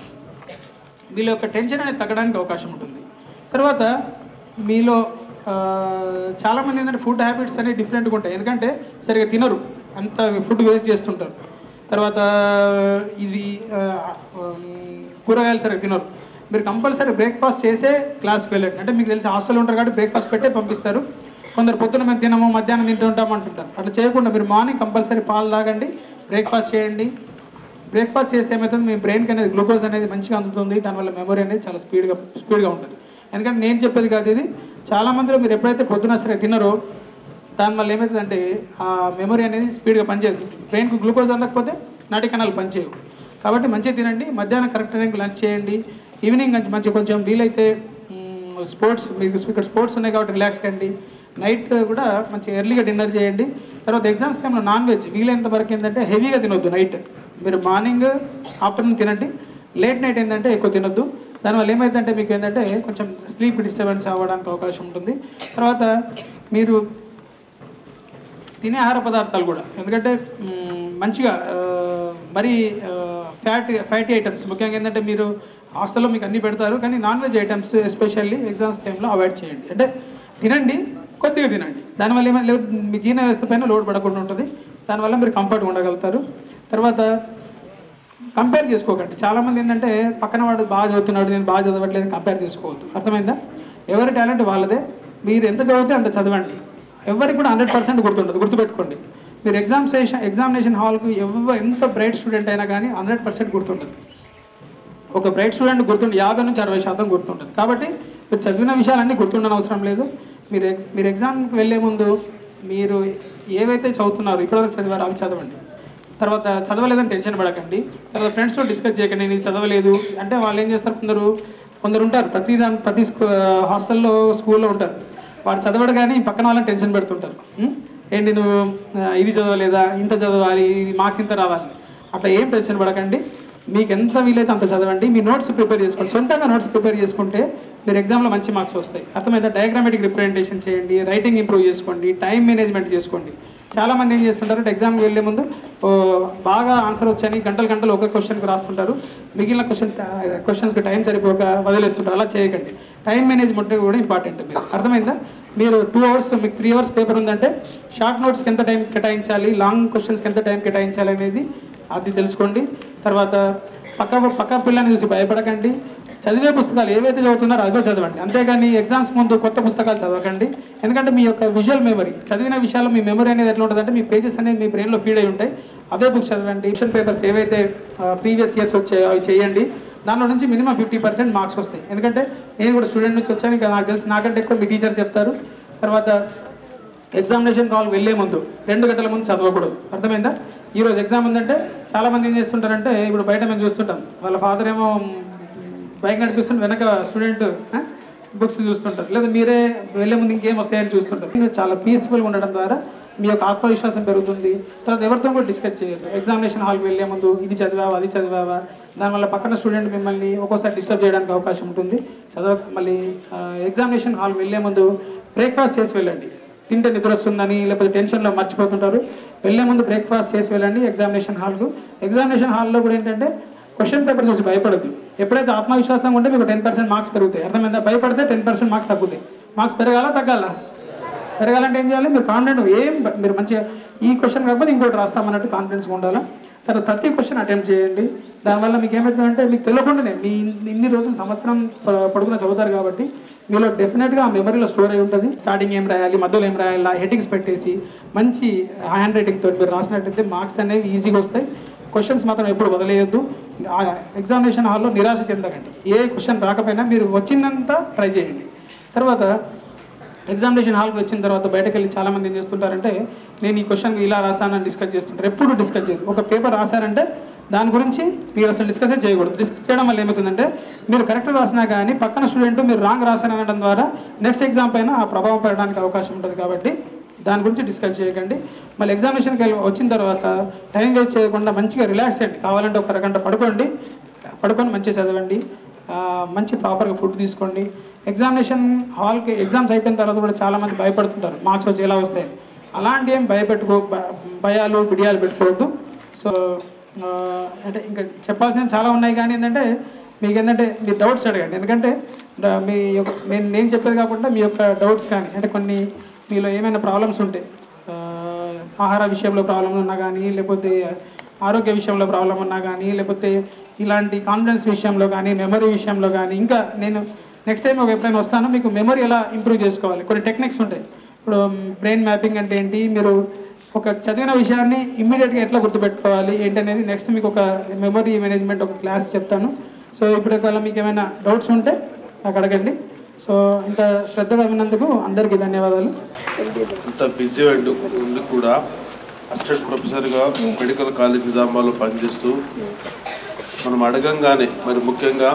మీలో యొక్క టెన్షన్ అనేది తగ్గడానికి అవకాశం ఉంటుంది తర్వాత మీలో ఆ, చాలామంది ఏంటంటే ఫుడ్ హ్యాబిట్స్ అనేవి డిఫరెంట్గా ఉంటాయి ఎందుకంటే సరిగా తినరు అంత ఫుడ్ వేస్ట్ చేస్తుంటారు తర్వాత ఇది ఆ, ఉమ్, కూరగాయలు సరిగా తినరు మీరు కంపల్సరీ బ్రేక్ఫాస్ట్ చేసే క్లాస్కి వెళ్ళండి అంటే మీకు తెలిసి హాస్టల్ ఉంటారు కాబట్టి బ్రేక్ఫాస్ట్ పెట్టే పంపిస్తారు కొందరు పొద్దున మేము తినము మధ్యాహ్నం తింటూ ఉంటాం అంటుంటారు అట్లా చేయకుండా మీరు మార్నింగ్ కంపల్సరీ పాలు తాగండి బ్రేక్ఫాస్ట్ చేయండి బ్రేక్ఫాస్ట్ చేస్తే ఏమవుతుంది మీ బ్రెయిన్కి అనేది గ్లూకోజ్ అనేది మంచిగా అందుతుంది దానివల్ల మెమరీ అనేది చాలా స్పీడ్గా స్పీడ్గా ఉంటుంది ఎందుకంటే నేను చెప్పేది కాదు ఇది చాలా మందిలో మీరు ఎప్పుడైతే పొద్దున సరే తిన్నారో దానివల్ల ఏమవుతుందంటే ఆ మెమరీ అనేది స్పీడ్గా పనిచేయదు బ్రెయిన్కు గ్లూకోజ్ అందకపోతే నాటి కణాలు పనిచేయవు కాబట్టి మంచిగా తినండి మధ్యాహ్నం కరెక్ట్ టైంకి లంచ్ చేయండి ఈవినింగ్ మంచి మంచి కొంచెం వీలైతే స్పోర్ట్స్ మీకు ఇక్కడ స్పోర్ట్స్ ఉన్నాయి కాబట్టి రిలాక్స్ కండి నైట్ కూడా మంచి ఎర్లీగా డిన్నర్ చేయండి తర్వాత ఎగ్జామ్స్ టైంలో నాన్ వెజ్ వీలైనంత వరకు ఏంటంటే హెవీగా తినొద్దు నైట్ మీరు మార్నింగ్ ఆఫ్టర్నూన్ తినండి లేట్ నైట్ ఏంటంటే ఎక్కువ తినొద్దు దానివల్ల ఏమైందంటే మీకు ఏంటంటే కొంచెం స్లీప్ డిస్టర్బెన్స్ అవ్వడానికి అవకాశం ఉంటుంది తర్వాత మీరు తినే ఆహార పదార్థాలు కూడా ఎందుకంటే మ్, మంచిగా ఆ, మరీ ఫ్యాట్ ఫ్యాటీ ఐటమ్స్ ముఖ్యంగా ఏంటంటే మీరు హాస్టల్లో మీకు అన్నీ పెడతారు కానీ non veg items especially exams టైంలో అవాయిడ్ చేయండి అంటే తినండి కొద్దిగా తినండి దానివల్ల ఏమైనా లేదు మీ జీర్ణ వ్యవస్థ పైన లోడ్ పడకుండా ఉంటుంది దానివల్ల మీరు కంఫర్ట్గా ఉండగలుగుతారు తర్వాత కంపేర్ చేసుకోకండి చాలామంది ఏంటంటే పక్కన వాడు బాగా చదువుతున్నాడు నేను బాగా చదవట్లేదు కంపేర్ చేసుకోవద్దు అర్థమైందా ఎవరి టాలెంట్ వాళ్ళదే మీరు ఎంత చదివితే అంత చదవండి ఎవరికి కూడా హండ్రెడ్ పర్సెంట్ గుర్తుండదు గుర్తుపెట్టుకోండి మీరు ఎగ్జామ్సేషన్ ఎగ్జామినేషన్ హాల్కు ఎవ ఎంత బ్రైట్ స్టూడెంట్ అయినా కానీ హండ్రెడ్ పర్సెంట్ గుర్తుంటుంది ఒక బ్రైట్ స్టూడెంట్ గుర్తుండి యాభై నుంచి అరవై శాతం గుర్తుంటుంది కాబట్టి మీరు చదివిన విషయాలన్నీ గుర్తుండని అవసరం లేదు మీరు ఎగ్జ్ మీరు ఎగ్జామ్కి వెళ్ళే ముందు మీరు ఏవైతే చదువుతున్నారో ఇప్పటివరకు చదివారో అవి చదవండి తర్వాత చదవలేదని టెన్షన్ పడకండి తర్వాత ఫ్రెండ్స్తో డిస్కస్ చేయకండి నేను ఇది చదవలేదు అంటే వాళ్ళు ఏం చేస్తారు కొందరు కొందరు ఉంటారు ప్రతి దాని ప్రతి స్కూ హాస్టల్లో స్కూల్లో ఉంటారు వాడు చదవడు కానీ పక్కన వాళ్ళని టెన్షన్ పెడుతుంటారు ఉం? ఏంటి నువ్వు ఆ, ఇది చదవలేదా ఇంత చదవాలి మార్క్స్ ఇంత రావాలి అట్లా ఏం టెన్షన్ పడకండి మీకు ఎంత వీలైతే అంత చదవండి మీ నోట్స్ ప్రిపేర్ చేసుకోండి సొంతంగా నోట్స్ ప్రిపేర్ చేసుకుంటే మీరు ఎగ్జామ్లో మంచి మార్క్స్ వస్తాయి అర్థమైందా డయాగ్రామెటిక్ రిప్రజెంటేషన్ చేయండి రైటింగ్ ఇంప్రూవ్ చేసుకోండి టైం మేనేజ్మెంట్ చేసుకోండి చాలా మంది ఏం చేస్తుంటారు అంటే ఎగ్జామ్కి వెళ్ళే ముందు ఓ, బాగా ఆన్సర్ వచ్చని గంటలు గంటలు ఒక క్వశ్చన్కి రాస్తుంటారు మిగిలిన క్వశ్చన్ క్వశ్చన్స్కి టైం సరిపోక వదిలేస్తుంటారు అలా చేయకండి టైం మేనేజ్మెంట్ కూడా ఇంపార్టెంట్ మీరు అర్థమైందా మీరు టూ అవర్స్ మీకు త్రీ అవర్స్ పేపర్ ఉందంటే షార్ట్ నోట్స్కి ఎంత టైం కేటాయించాలి లాంగ్ క్వశ్చన్స్కి ఎంత టైం కేటాయించాలి అనేది అది తెలుసుకోండి తర్వాత పక్క పక్క పిల్లని చూసి భయపడకండి చదివే పుస్తకాలు ఏవైతే చదువుతున్నారో అవే చదవండి అంతేగాని ఎగ్జామ్స్ ముందు కొత్త పుస్తకాలు చదవకండి ఎందుకంటే మీ యొక్క విజువల్ మెమరీ చదివిన విషయాల్లో మీ మెమరీ అనేది ఎట్లా ఉంటుందంటే మీ పేజెస్ అనేది మీ బ్రెయిన్లో ఫీడ్ అయి ఉంటాయి అవే బుక్స్ చదవండి క్వశ్చన్ పేపర్స్ ఏవైతే ప్రీవియస్ ఇయర్స్ వచ్చాయో అవి చేయండి దానిలో నుంచి మినిమం ఫిఫ్టీ పర్సెంట్ మార్క్స్ వస్తాయి ఎందుకంటే నేను కూడా స్టూడెంట్ నుంచి వచ్చాను ఇంకా నాకు తెలిసి నాకంటే ఎక్కువ మీ టీచర్ చెప్తారు తర్వాత ఎగ్జామినేషన్ కాల్ వెళ్ళే ముందు రెండు గంటల ముందు చదవకూడదు అర్థమైందా ఈ రోజు ఎగ్జామ్ ఉందంటే చాలా మంది ఏం చేస్తుంటారంటే ఇప్పుడు బయట మేము చూస్తుంటాం వాళ్ళ ఫాదర్ ఏమో బైక్ నడిపిస్తుంటే వెనక స్టూడెంట్ బుక్స్ చూస్తుంటారు లేదా మీరే వెళ్ళే ముందు ఇంకేం వస్తాయని చూస్తుంటారు మీరు చాలా పీస్ఫుల్గా ఉండడం ద్వారా మీ యొక్క ఆత్మవిశ్వాసం పెరుగుతుంది తర్వాత ఎవరితో కూడా డిస్కస్ చేయొద్దు ఎగ్జామినేషన్ హాల్కి వెళ్ళే ముందు ఇది చదివావా అది చదివావా దానివల్ల పక్కన స్టూడెంట్ మిమ్మల్ని ఒక్కోసారి డిస్టర్బ్ చేయడానికి అవకాశం ఉంటుంది చదవ మళ్ళీ ఎగ్జామినేషన్ హాల్ వెళ్ళే ముందు బ్రేక్ఫాస్ట్ చేసి వెళ్ళండి తింటే నిద్ర వస్తుందని లేకపోతే టెన్షన్లో మర్చిపోతుంటారు వెళ్ళే ముందు బ్రేక్ఫాస్ట్ చేసి వెళ్ళండి ఎగ్జామినేషన్ హాల్కు ఎగ్జామినేషన్ హాల్లో కూడా ఏంటంటే క్వశ్చన్ పేపర్ చూసి భయపడద్దు ఎప్పుడైతే ఆత్మవిశ్వాసం ఉంటే మీకు టెన్ పర్సెంట్ మార్క్స్ పెరుగుతాయి అర్థమైందా భయపడితే టెన్ పర్సెంట్ మార్క్స్ తగ్గుతాయి మార్క్స్ పెరగాల తగ్గాల పెరగాలంటే ఏం చేయాలి మీరు కాన్ఫిడెంట్ ఏం మీరు మంచిగా ఈ క్వశ్చన్ కాకపోతే ఇంకోటి రాస్తామన్నట్టు కాన్ఫిడెన్స్గా ఉండాలి తర్వాత ప్రతి క్వశ్చన్ అటెంప్ట్ చేయండి దానివల్ల మీకు ఏమవుతుందంటే మీకు తెలియకుండానే మీ ఇన్ని రోజులు సంవత్సరం ప- పొడుగున చదువుతారు కాబట్టి మీలో డెఫినెట్గా ఆ మెమరీలో స్టోర్ అయి ఉంటుంది స్టార్టింగ్ ఏం రాయాలి మధ్యలో ఏం రాయాలి హెడ్డింగ్స్ పెట్టేసి మంచి హ్యాండ్ రైటింగ్ తోటి మీరు రాసినట్టయితే మార్క్స్ అనేవి ఈజీగా వస్తాయి క్వశ్చన్స్ మాత్రం ఎప్పుడు వదిలేయొద్దు ఆ ఎగ్జామినేషన్ హాల్లో నిరాశ చెందకండి ఏ క్వశ్చన్ రాకపోయినా మీరు వచ్చిందంత ట్రై చేయండి తర్వాత ఎగ్జామినేషన్ హాల్కి వచ్చిన తర్వాత బయటకు వెళ్ళి చాలా మంది ఏం చేస్తుంటారంటే నేను ఈ క్వశ్చన్ ఇలా రాశానని డిస్కస్ చేస్తుంటారు ఎప్పుడు డిస్కస్ చేయదు ఒక పేపర్ రాశారంటే దాని గురించి మీరు అసలు డిస్కస్ చేయకూడదు డిస్కస్ చేయడం వల్ల ఏమవుతుందంటే మీరు కరెక్ట్ రాసినా కానీ పక్కన స్టూడెంట్ మీరు రాంగ్ రాశారనడం ద్వారా నెక్స్ట్ ఎగ్జామ్ పైన ఆ ప్రభావం పడడానికి అవకాశం ఉంటుంది కాబట్టి దాని గురించి డిస్కస్ చేయకండి మళ్ళీ ఎగ్జామినేషన్కి వెళ్ళి వచ్చిన తర్వాత టైం వేస్ట్ చేయకుండా మంచిగా రిలాక్స్ అయ్యండి కావాలంటే ఒక అరగంట పడుకోండి పడుకొని మంచిగా చదవండి ఆ, మంచి ప్రాపర్గా ఫుడ్ తీసుకోండి ఎగ్జామినేషన్ హాల్కి ఎగ్జామ్స్ అయిపోయిన తర్వాత కూడా చాలామంది భయపడుతుంటారు మార్క్స్ వచ్చి ఎలా వస్తాయి అలాంటి ఏం భయపెట్టుకో భ- భయాలు బిడియాలు పెట్టుకోవద్దు సో ఆ, అంటే ఇంకా చెప్పాల్సిన చాలా ఉన్నాయి కానీ ఏంటంటే మీకు ఏంటంటే మీరు డౌట్స్ అడగండి ఎందుకంటే డ- మీ యొక్క నేను నేను చెప్పేది కాకుండా మీ యొక్క డౌట్స్ కానీ అంటే కొన్ని మీలో ఏమైనా ప్రాబ్లమ్స్ ఉంటాయి ఆ, ఆహార విషయంలో ప్రాబ్లం ఉన్నా కానీ లేకపోతే ఆరోగ్య విషయంలో ప్రాబ్లం ఉన్నా కానీ లేకపోతే ఇలాంటి కాన్ఫిడెన్స్ విషయంలో కానీ మెమరీ విషయంలో కానీ ఇంకా నేను నెక్స్ట్ టైం ఒక ఎప్పుడైనా వస్తాను మీకు మెమరీ ఎలా ఇంప్రూవ్ చేసుకోవాలి కొన్ని టెక్నిక్స్ ఉంటాయి ఇప్పుడు బ్రెయిన్ మ్యాపింగ్ అంటే ఏంటి మీరు ఒక చదివిన విషయాన్ని ఇమ్మీడియట్గా ఎట్లా గుర్తుపెట్టుకోవాలి ఏంటనేది నెక్స్ట్ మీకు ఒక మెమరీ మేనేజ్మెంట్ ఒక క్లాస్ చెప్తాను సో ఇప్పుడు ఒకవేళ మీకు ఏమైనా డౌట్స్ ఉంటే నాకు అడగండి సో ఇంత శ్రద్ధగా విన్నందుకు అందరికీ ధన్యవాదాలు ఇంత బిజీ అండ్ ఉండి కూడా అసిస్టెంట్ ప్రొఫెసర్గా మెడికల్ కాలేజ్ నిజామాబాద్లో పనిచేస్తూ మనం అడగంగానే మరి ముఖ్యంగా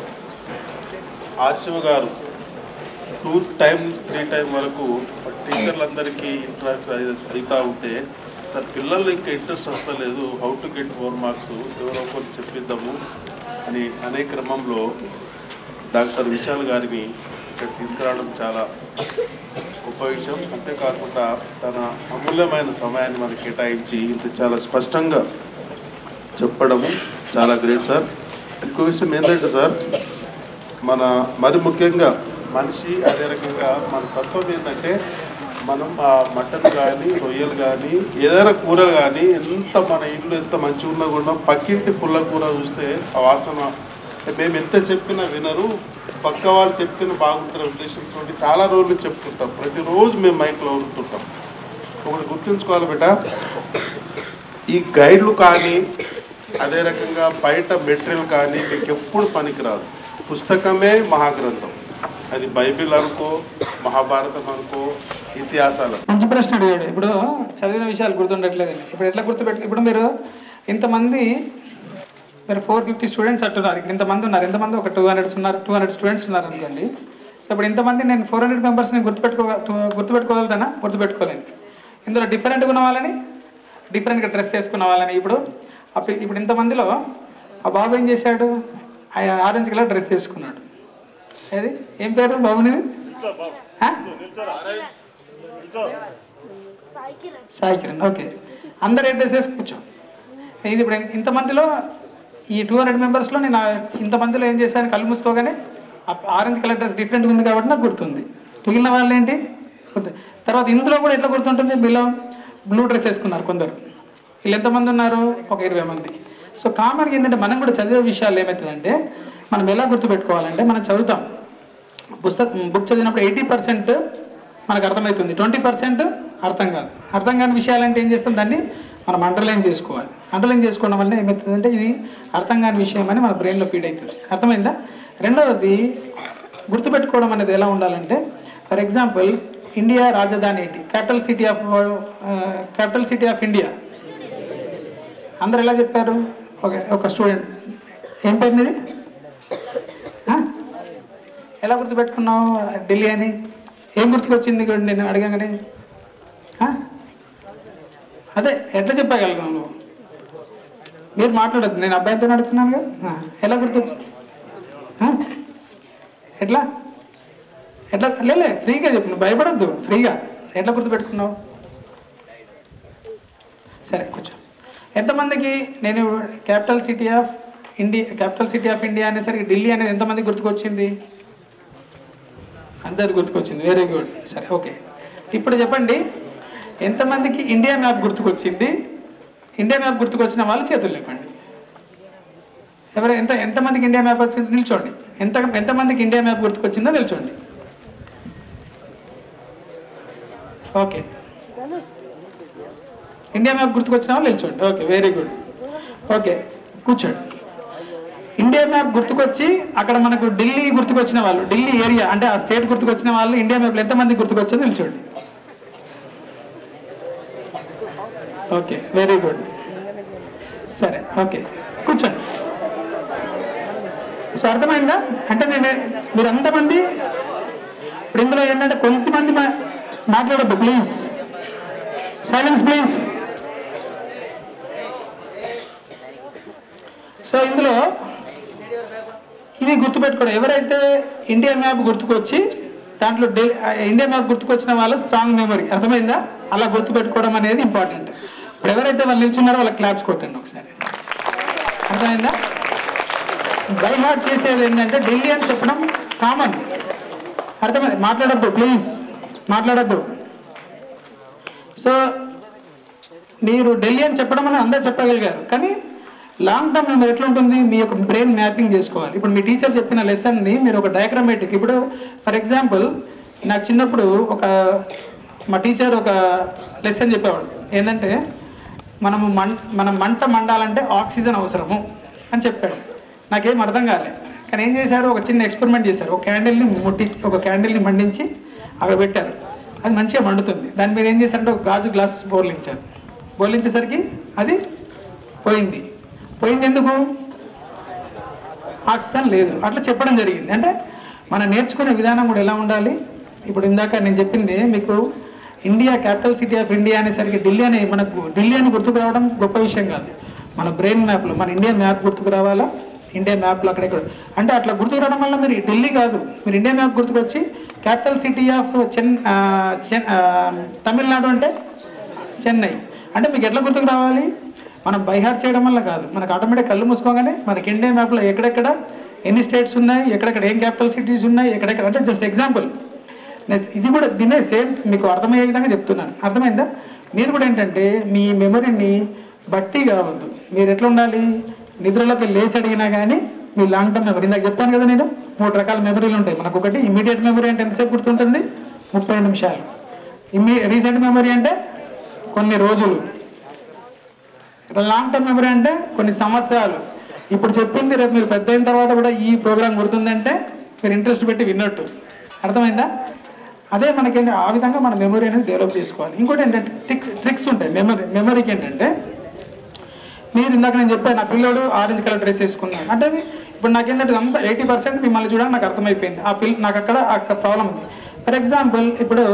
ఆర్శివ గారు టూ టైం త్రీ టైం వరకు టీచర్లందరికీ ఇంట్రాక్ట్ అవుతూ ఉంటే సార్ పిల్లలు ఇంకా ఇంట్రెస్ట్ వస్తలేదు how to get more marks ఎవరో ఒకరు చెప్పిద్దాము అని అనే క్రమంలో డాక్టర్ విశాల్ గారిని ఇక్కడ తీసుకురావడం చాలా గొప్ప విషయం అంతేకాకుండా తన అమూల్యమైన సమయాన్ని మనకి కేటాయించి ఇంత చాలా స్పష్టంగా చెప్పడం చాలా గ్రేట్ సార్ ఇంకో విషయం ఏంటంటే సార్ మన మరి ముఖ్యంగా మనిషి అదే రకంగా మన తత్వం ఏంటంటే మనం ఆ మటన్ కానీ రొయ్యలు కానీ ఏదైనా కూర కానీ ఎంత మన ఇల్లు ఎంత మంచిగా ఉన్నా కూడా పక్కింటి పుల్ల కూర చూస్తే ఆ వాసన మేము ఎంత చెప్పినా వినరు పక్క వాళ్ళు చెప్తేనే బాగుంటారు ఉద్దేశంతో చాలా రోజులు చెప్తుంటాం ప్రతిరోజు మేము మైక్లో ఉంటుంటాం ఒకటి గుర్తుంచుకోవాలి బిడ్డ ఈ గైడ్లు కానీ అదే రకంగా బయట మెటీరియల్ కానీ మీకు ఎప్పుడు పనికిరాదు పుస్తకమే మహాగ్రంథం అది బైబిల్ అనుకో మహాభారతం అనుకో ఇతిహాసాలు మంచి ప్రశ్న అడిగాడు ఇప్పుడు చదివిన విషయాలు గుర్తుండట్లేదు ఇప్పుడు ఎట్లా గుర్తుపెట్టు ఇప్పుడు మీరు ఇంతమంది మీరు ఫోర్ ఫిఫ్టీ స్టూడెంట్స్ అంటున్నారు ఇక్కడ ఇంతమంది ఉన్నారు ఎంతమంది ఒక టూ హండ్రెడ్స్ ఉన్నారు టూ హండ్రెడ్ స్టూడెంట్స్ ఉన్నారు అనుకోండి సో ఇప్పుడు ఇంతమంది నేను ఫోర్ హండ్రెడ్ మెంబర్స్ని గుర్తుపెట్టుకో గుర్తుపెట్టుకోగలుగుతానా గుర్తుపెట్టుకోలేను ఇందులో డిఫరెంట్గా ఉన్న వాళ్ళని డిఫరెంట్గా డ్రెస్ చేసుకున్న వాళ్ళని ఇప్పుడు అప్పుడు ఇప్పుడు ఇంతమందిలో ఆ బాబు ఏం చేశాడు ఆ ఆరెంజ్ కలర్ డ్రెస్ చేసుకున్నాడు ఏది ఏం పేరు బాబుని ఆ? సాయి కిరణ్ ఓకే అందరు ఏం డ్రెస్ వేసి కూర్చో ఇది ఇప్పుడు ఇంతమందిలో ఈ టూ హండ్రెడ్ మెంబర్స్లో నేను ఆ ఇంతమందిలో ఏం చేశాను కళ్ళు మూసుకోగానే ఆరెంజ్ కలర్ డ్రెస్ డిఫరెంట్గా ఉంది కాబట్టి నాకు గుర్తుంది మిగిలిన వాళ్ళు ఏంటి గుర్తు తర్వాత ఇందులో కూడా ఎట్లా గుర్తుంటుంది మీలో బ్లూ డ్రెస్ వేసుకున్నారు కొందరు వీళ్ళు ఎంతమంది ఉన్నారు ఒక ఇరవై మంది సో కామన్గా ఏంటంటే మనం కూడా చదివే విషయాలు ఏమవుతుందంటే మనం ఎలా గుర్తుపెట్టుకోవాలంటే మనం చదువుతాం పుస్తకం బుక్ చదివినప్పుడు ఎయిటీ పర్సెంట్ మనకు అర్థమవుతుంది ట్వంటీ పర్సెంట్ అర్థం కాదు అర్థం కాని విషయాలంటే ఏం చేస్తాం దాన్ని మనం అండర్లైన్ చేసుకోవాలి అండర్లైన్ చేసుకోవడం వల్ల ఏమవుతుందంటే ఇది అర్థం కాని విషయం అని మన బ్రెయిన్లో ఫీడ్ అవుతుంది అర్థమైందా రెండవది గుర్తుపెట్టుకోవడం అనేది ఎలా ఉండాలంటే ఫర్ ఎగ్జాంపుల్ ఇండియా రాజధాని ఏంటి capital city of capital city of India అందరు ఎలా చెప్పారు ఓకే ఒక స్టూడెంట్ ఏం పేరు మీది ఆ? ఎలా గుర్తుపెట్టుకున్నావు ఢిల్లీ అని ఏం గుర్తుకొచ్చింది ఇక్కడ నేను అడగగానే ఆ? అదే ఎట్లా చెప్పగలను నువ్వు మీరు మాట్లాడద్దు నేను అబ్బాయితో అడుగుతున్నాను కదా ఆ, ఎలా గుర్తొచ్చింది ఆ? ఎట్లా ఎట్లా లేలే ఫ్రీగా చెప్పు నువ్వు భయపడద్దు ఫ్రీగా ఎట్లా గుర్తుపెట్టుకున్నావు సరే కూర్చో ఎంతమందికి నేను capital city of India capital city of India అనేసరికి ఢిల్లీ అనేది ఎంతమంది గుర్తుకొచ్చింది అందరు గుర్తుకొచ్చింది వెరీ గుడ్ సరే ఓకే ఇప్పుడు చెప్పండి ఎంతమందికి ఇండియా మ్యాప్ గుర్తుకొచ్చింది ఇండియా మ్యాప్ గుర్తుకొచ్చిన వాళ్ళు చేతులు లేపండి ఎవరు ఎంత ఎంతమందికి ఇండియా మ్యాప్ వచ్చింది నిల్చోండి ఎంత ఎంతమందికి ఇండియా మ్యాప్ గుర్తుకొచ్చిందో నిల్చోండి ఓకే ఇండియా మ్యాప్ గుర్తుకొచ్చిన వాళ్ళు నిల్చోండి ఓకే వెరీ గుడ్ ఓకే కూర్చోండి ఇండియా మ్యాప్ గుర్తుకొచ్చి అక్కడ మనకు ఢిల్లీ గుర్తుకొచ్చిన వాళ్ళు ఢిల్లీ ఏరియా అంటే ఆ స్టేట్ గుర్తుకొచ్చిన వాళ్ళు ఇండియా మ్యాప్లో ఎంతమంది గుర్తుకొచ్చిందో నిల్చోండి ఓకే వెరీ గుడ్ సరే ఓకే కూర్చోండి సో అర్థమైందా అంటే నేను మీరు అంతమంది ఇప్పుడు ఇందులో ఏంటంటే కొంతమంది మా- మాట్లాడద్దు ప్లీజ్ సైలెన్స్ ప్లీజ్ సో ఇందులో ఇది గుర్తుపెట్టుకోండి ఎవరైతే ఇండియా మ్యాప్ గుర్తుకొచ్చి దాంట్లో ఢిల్లీ ఆ ఇండియా మ్యాప్ గుర్తుకొచ్చిన వాళ్ళు స్ట్రాంగ్ మెమరీ అర్థమైందా అలా గుర్తుపెట్టుకోవడం అనేది ఇంపార్టెంట్ ఇప్పుడు ఎవరైతే వాళ్ళు నిల్చున్నారో వాళ్ళకి క్లాప్స్ కొట్టండి ఒకసారి అర్థమైందా బై హార్ట్ చేసేది ఏంటంటే ఢిల్లీ అని చెప్పడం కామన్ అర్థమైంది మాట్లాడద్దు ప్లీజ్ మాట్లాడద్దు సో మీరు ఢిల్లీ అని చెప్పడం అని అందరూ చెప్పగలిగారు కానీ లాంగ్ టర్మ్ మెమరీ ఎట్లా ఉంటుంది మీ యొక్క బ్రెయిన్ మ్యాపింగ్ చేసుకోవాలి ఇప్పుడు మీ టీచర్ చెప్పిన లెసన్ని మీరు ఒక డయాగ్రామేటిక్ ఇప్పుడు ఫర్ ఎగ్జాంపుల్ నాకు చిన్నప్పుడు ఒక మా టీచర్ ఒక లెసన్ చెప్పేవాడు ఏంటంటే మనము మం మనం మంట మండాలంటే ఆక్సిజన్ అవసరము అని చెప్పాడు నాకేం అర్థం కాలే కానీ ఏం చేశారు ఒక చిన్న ఎక్స్పెరిమెంట్ చేశారు ఒక క్యాండిల్ని ముట్టి ఒక క్యాండిల్ని మండించి అక్కడ పెట్టారు అది మంచిగా మండుతుంది దాని మీద ఏం చేశారంటే ఒక గాజు గ్లాస్ బోర్లించారు బోర్లించేసరికి అది పోయింది పోయింది ఎందుకు ఆక్సిజన్ లేదు అట్లా చెప్పడం జరిగింది అంటే మనం నేర్చుకునే విధానం కూడా ఎలా ఉండాలి ఇప్పుడు ఇందాక నేను చెప్పింది మీకు India capital city of India అనేసరికి ఢిల్లీ అని మనకు ఢిల్లీ అని గుర్తుకు రావడం గొప్ప విషయం కాదు మన బ్రెయిన్ మ్యాప్లో మన ఇండియా మ్యాప్ గుర్తుకు రావాలా ఇండియా మ్యాప్లో అక్కడెక్కడ అంటే అట్లా గుర్తుకు రావడం వల్ల మీరు ఢిల్లీ కాదు మీరు ఇండియా మ్యాప్ గుర్తుకొచ్చి క్యాపిటల్ సిటీ ఆఫ్ చెన్ ఆ, చెన్ ఆ, తమిళనాడు అంటే చెన్నై అంటే మీకు ఎట్లా గుర్తుకు రావాలి మనం బైహార్ చేయడం వల్ల కాదు మనకు ఆటోమేటిక్ కళ్ళు మూసుకోగానే మనకి ఇండియా మ్యాప్లో ఎక్కడెక్కడ ఎన్ని స్టేట్స్ ఉన్నాయి ఎక్కడెక్కడ ఏం క్యాపిటల్ సిటీస్ ఉన్నాయి ఎక్కడెక్కడ అంటే జస్ట్ ఎగ్జాంపుల్ ఇది కూడా దీనే సేమ్ మీకు అర్థమయ్యే విధంగా చెప్తున్నాను అర్థమైందా మీరు కూడా ఏంటంటే మీ మెమరీని బట్టి కావద్దు మీరు ఎట్లా ఉండాలి నిద్రలోకి లేచి అడిగినా కానీ మీ లాంగ్ టర్మ్ మెమరీ ఇందాక చెప్పాను కదా నేను మూడు రకాల మెమరీలు ఉంటాయి మనకు ఒకటి ఇమీడియట్ మెమరీ అంటే ఎంతసేపు గుర్తుంటుంది ముప్పై నిమిషాలు ఇమ్మీ రీసెంట్ మెమరీ అంటే కొన్ని రోజులు లాంగ్ టర్మ్ మెమరీ అంటే కొన్ని సంవత్సరాలు ఇప్పుడు చెప్పింది రేపు మీరు పెద్ద అయిన తర్వాత కూడా ఈ ప్రోగ్రామ్ గుర్తుందంటే మీరు ఇంట్రెస్ట్ పెట్టి విన్నట్టు అర్థమైందా అదే మనకి ఆ విధంగా మన మెమరీ అనేది డెవలప్ చేసుకోవాలి ఇంకోటి ఏంటంటే ట్రిక్స్ ట్రిక్స్ ఉంటాయి మెమరీ మెమరీకి ఏంటంటే మీరు ఇందాక నేను చెప్పాను నా పిల్లోడు ఆరెంజ్ కలర్ డ్రెస్ వేసుకున్నాను అంటే అది ఇప్పుడు నాకేంటంటే అంతా ఎయిటీ పర్సెంట్ మిమ్మల్ని చూడడానికి నాకు అర్థమైపోయింది ఆ పిల్ల నాకు అక్కడ ఆ ప్రాబ్లం ఉంది ఫర్ ఎగ్జాంపుల్ ఇప్పుడు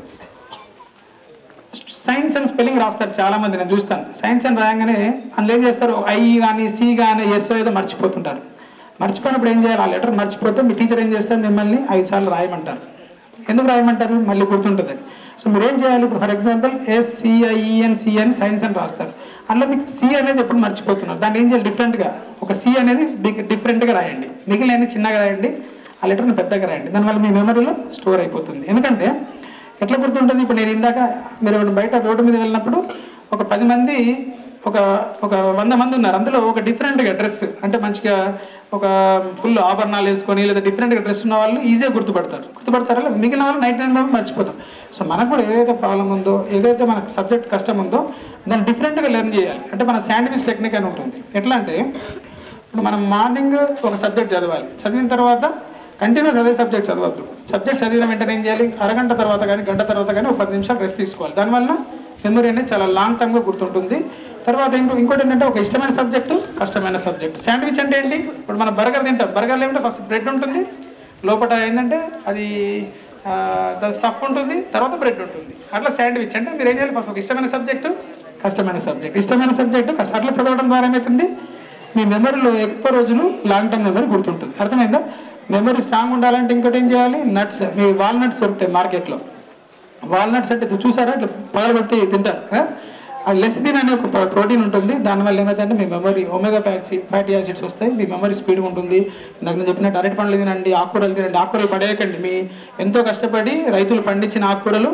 సైన్స్ అండ్ స్పెల్లింగ్ రాస్తారు చాలా మంది నేను చూస్తాను సైన్స్ అని రాయంగానే అందులో ఏం చేస్తారు ఐ కానీ సి కానీ ఎస్ ఏదో మర్చిపోతుంటారు మర్చిపోయినప్పుడు ఏం చేయాలి ఆ లెటర్ మర్చిపోతే మీ టీచర్ ఏం చేస్తారు మిమ్మల్ని ఐదు సార్లు రాయమంటారు ఎందుకు రాయమంటారు మళ్ళీ గుర్తుంటుంది సో మీరు ఏం చేయాలి ఇప్పుడు ఫర్ ఎగ్జాంపుల్ ఎస్సిఐఈఎన్ సి అని సైన్స్ అని రాస్తారు అందులో మీకు సి అనేది ఎప్పుడు మర్చిపోతున్నారు దాన్ని ఏం చేయాలి డిఫరెంట్గా ఒక సి అనేది బిగ్ డిఫరెంట్గా రాయండి మిగిలిన చిన్నగా రాయండి ఆ లెటర్ని పెద్దగా రాయండి దానివల్ల మీ మెమరీలో స్టోర్ అయిపోతుంది ఎందుకంటే ఎట్లా గుర్తుంటుంది ఇప్పుడు నేను ఇందాక మీరు బయట రోడ్డు మీద వెళ్ళినప్పుడు ఒక పది మంది ఒక ఒక వంద మంది ఉన్నారు అందులో ఒక డిఫరెంట్గా డ్రెస్ అంటే మంచిగా ఒక ఫుల్ ఆభరణాలు వేసుకొని లేదా డిఫరెంట్గా డ్రెస్ ఉన్న వాళ్ళు ఈజీగా గుర్తుపడతారు గుర్తుపడతారా లేదా మిగిలిన వాళ్ళు నైట్ నైన్ మెంబర్ మర్చిపోతారు సో మనకు కూడా ఏదైతే ప్రాబ్లం ఉందో ఏదైతే మనకు సబ్జెక్ట్ కష్టం ఉందో దాన్ని డిఫరెంట్గా లెర్న్ చేయాలి అంటే మన శాండ్విచ్ టెక్నిక్ అని ఉంటుంది ఎట్లా అంటే ఇప్పుడు మనం మార్నింగ్ ఒక సబ్జెక్ట్ చదవాలి చదివిన తర్వాత కంటిన్యూస్ అదే సబ్జెక్ట్ చదవద్దు సబ్జెక్ట్ చదివిన వెంటనే ఏం చేయాలి అరగంట తర్వాత కానీ గంట తర్వాత కానీ ఒక పది నిమిషాలు రెస్ట్ తీసుకోవాలి దానివల్ల మెమరీ అనేది చాలా లాంగ్ టర్మ్గా గుర్తుంటుంది తర్వాత ఇంకో ఇంకోటి ఏంటంటే ఒక ఇష్టమైన సబ్జెక్టు కష్టమైన సబ్జెక్ట్ శాండ్విచ్ అంటే ఏంటి ఇప్పుడు మనం బర్గర్ తింటాం బర్గర్లో ఏమిటో ఫస్ట్ బ్రెడ్ ఉంటుంది లోపల ఏంటంటే అది ఆ, దాని స్టఫ్ ఉంటుంది తర్వాత బ్రెడ్ ఉంటుంది అట్లా శాండ్విచ్ అంటే మీరు ఏం చేయాలి ఫస్ట్ ఒక ఇష్టమైన సబ్జెక్టు కష్టమైన సబ్జెక్ట్ ఇష్టమైన సబ్జెక్టు అట్లా చదవడం ద్వారా ఏమవుతుంది మీ మెమరీలో ఎక్కువ రోజులు లాంగ్ టర్మ్ మెమరీ గుర్తుంటుంది అర్థమైందా మెమరీ స్ట్రాంగ్ ఉండాలంటే ఇంకోటి ఏం చేయాలి నట్స్ మీ వాల్నట్స్ దొరుకుతాయి మార్కెట్లో వాల్నట్స్ అంటే ఇది చూసారా ఇట్లా పగలబెట్టి తింటారు ఆ? ఆ లెసిథిన్ అనే ఒక ప్రోటీన్ ఉంటుంది దానివల్ల ఏమైందంటే మీ memory omega fatty fatty acids వస్తాయి మీ మెమరీ స్పీడ్ ఉంటుంది ఇందాక నేను చెప్పినట్టు అరటి పండ్లు తినండి ఆకుకూరలు తినండి ఆకుకూరలు పడేయకండి మీ ఎంతో కష్టపడి రైతులు పండించిన ఆకుకూరలు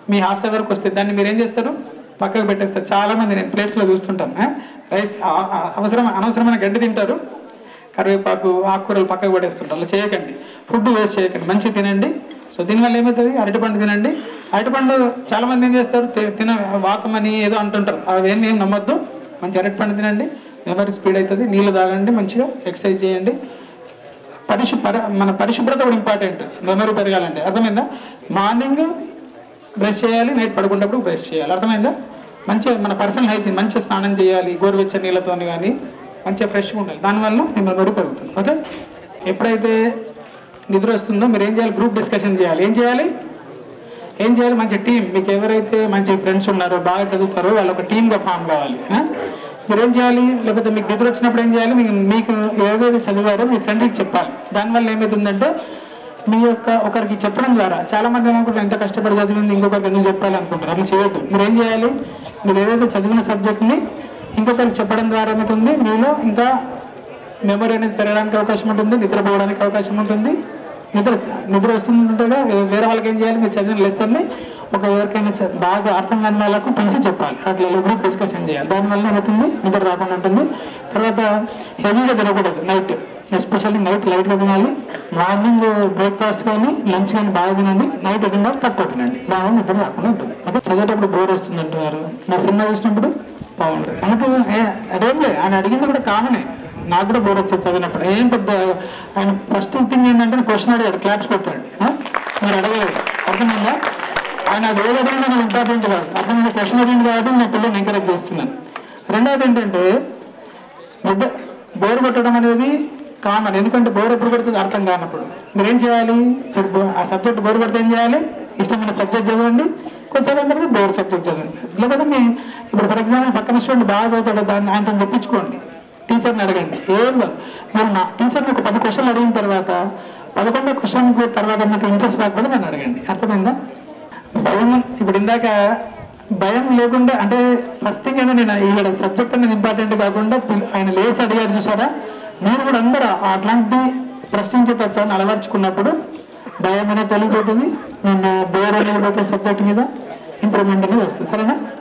మీ హాస్టల్ వరకు వస్తే దాన్ని మీరు ఏం చేస్తారు పక్కకు పెట్టేస్తారు చాలా మంది నేను ప్లేట్స్లో చూస్తుంటాను ఆ? రైస్ ఆ- ఆ- అవసరం అనవసరమైన గడ్డి తింటారు కరివేపాకు ఆకుకూరలు పక్కకు పడేస్తుంటారు అలా చేయకండి ఫుడ్ వేస్ట్ చేయకండి మంచి తినండి సో దీనివల్ల ఏమవుతుంది అరటిపండు తినండి అరటిపండు చాలా మంది ఏం చేస్తారు తి- తిన వాతం అని ఏదో అంటుంటారు అవేం ఏం నమ్మొద్దు మంచి అరటిపండు తినండి మెమరీ స్పీడ్ అవుతుంది నీళ్ళు తాగండి మంచిగా ఎక్సర్సైజ్ చేయండి పరిశు పరి మన పరిశుభ్రత కూడా ఇంపార్టెంట్ మెమరీ పెరగాలంటే అర్థమైందా మార్నింగ్ బ్రష్ చేయాలి నైట్ పడుకున్నప్పుడు బ్రష్ చేయాలి అర్థమైందా మంచిగా మన పర్సనల్ హైజీన్ మంచిగా స్నానం చేయాలి గోరువెచ్చని నీళ్ళతో కానీ మంచిగా ఫ్రెష్గా ఉండాలి దానివల్ల మీ మెమరీ పెరుగుతుంది ఓకే ఎప్పుడైతే నిద్ర వస్తుందో మీరు ఏం చేయాలి గ్రూప్ డిస్కషన్ చేయాలి ఏం చేయాలి ఏం చేయాలి మంచి టీం మీకు ఎవరైతే మంచి ఫ్రెండ్స్ ఉన్నారో బాగా చదువుతారో వాళ్ళు ఒక టీమ్గా ఫామ్ కావాలి ఆ? మీరు ఏం చేయాలి లేకపోతే మీకు నిద్ర వచ్చినప్పుడు ఏం చేయాలి మీకు మీకు ఏదైతే చదివారో మీ ఫ్రెండ్కి చెప్పాలి దానివల్ల ఏమవుతుందంటే మీ యొక్క ఒకరికి చెప్పడం ద్వారా చాలా మంది ఏమనుకుంటారు ఎంత కష్టపడి చదివింది ఇంకొకరికి ఎందుకు చెప్పాలి అనుకుంటారు అట్లా చేయొద్దు మీరు ఏం చేయాలి మీరు ఏదైతే చదివిన సబ్జెక్ట్ని ఇంకొకరికి చెప్పడం ద్వారా ఏమవుతుంది మీలో ఇంకా మెమరీ అనేది పెరగడానికి అవకాశం ఉంటుంది నిద్రపోవడానికి అవకాశం ఉంటుంది నిద్ర నిద్ర వస్తుంటుందిగా వేరే వాళ్ళకి ఏం చేయాలి మీరు చదివిన లెసన్ని ఒక ఎవరికైనా చె- బాగా అర్థం కాని వాళ్ళకు పిలిచి చెప్పాలి అట్లా గ్రూప్ డిస్కషన్ చేయాలి దానివల్ల ఏమవుతుంది నిద్ర రాకుండా ఉంటుంది తర్వాత హెవీగా తినకూడదు నైట్ ఎస్పెషల్లీ నైట్ లైట్గా తినాలి మార్నింగ్ బ్రేక్ఫాస్ట్ కానీ లంచ్ కానీ బాగా తినండి నైట్ తిన్నా తక్కువ తినండి బాగా నిద్ర రాకుండా ఉంటుంది అంటే చదివేటప్పుడు బోర్ వస్తుంది అంటున్నారు నా సినిమా చూసినప్పుడు బాగుంటుంది మనకు ఏ- అదేం లేదు ఆయన అడిగింది కూడా కామనే నాకు కూడా బోర్ వచ్చేది చదివినప్పుడు ఏం పెద్ద ఆయన ఫస్ట్ థింగ్ ఏంటంటే క్వశ్చన్ అడిగాడు క్లాప్స్ కొట్టాడు ఆ? మీరు అడగలేదు అర్థమైందా ఆయన అది ఏది అడిగినా నాకు ఇంపార్టెంట్ కాదు అర్థమైంది క్వశ్చన్ అడిగింది కాబట్టి నా పిల్లల్ని ఎంకరేజ్ చేస్తున్నాను రెండవది ఏంటంటే నిద్ర బోర్ కొట్టడం అనేది కామన్ ఎందుకంటే బోర్ ఎప్పుడు కొడుతుంది అర్థం కానప్పుడు మీరు ఏం చేయాలి మీరు బో- ఆ సబ్జెక్ట్ బోర్ కొడితే ఏం చేయాలి ఇష్టమైన సబ్జెక్ట్ చదవండి కొంచెం తర్వాత బోర్ సబ్జెక్ట్ చదవండి లేకపోతే మీ ఇప్పుడు ఫర్ ఎగ్జాంపుల్ పక్కన స్టూడెంట్ బాగా చదువుతాడు దాన్ని ఆయనతో చెప్పించుకోండి టీచర్ని అడగండి ఏం కాదు మీరు నా టీచర్ని ఒక పది క్వశ్చన్లు అడిగిన తర్వాత పదకొండో క్వశ్చన్ తర్వాత మీకు ఇంట్రెస్ట్ రాకపోతే నన్ను అడగండి అర్థమైందా భయం ఇప్పుడు ఇందాక భయం లేకుండా అంటే ఫస్ట్ థింగ్ అయితే నేను ఇక్కడ సబ్జెక్ట్ అనేది ఇంపార్టెంట్ కాకుండా పిల్ల- ఆయన లేచి అడిగారు చూసారా నేను కూడా అందరూ అట్లాంటి ప్రశ్నించే తత్వాన్ని అలవర్చుకున్నప్పుడు భయం అనేది తొలగిపోతుంది నేను బోర్ అనేది పోతే సబ్జెక్ట్ మీద ఇంప్రూవ్మెంట్ అనేది వస్తుంది సరేనా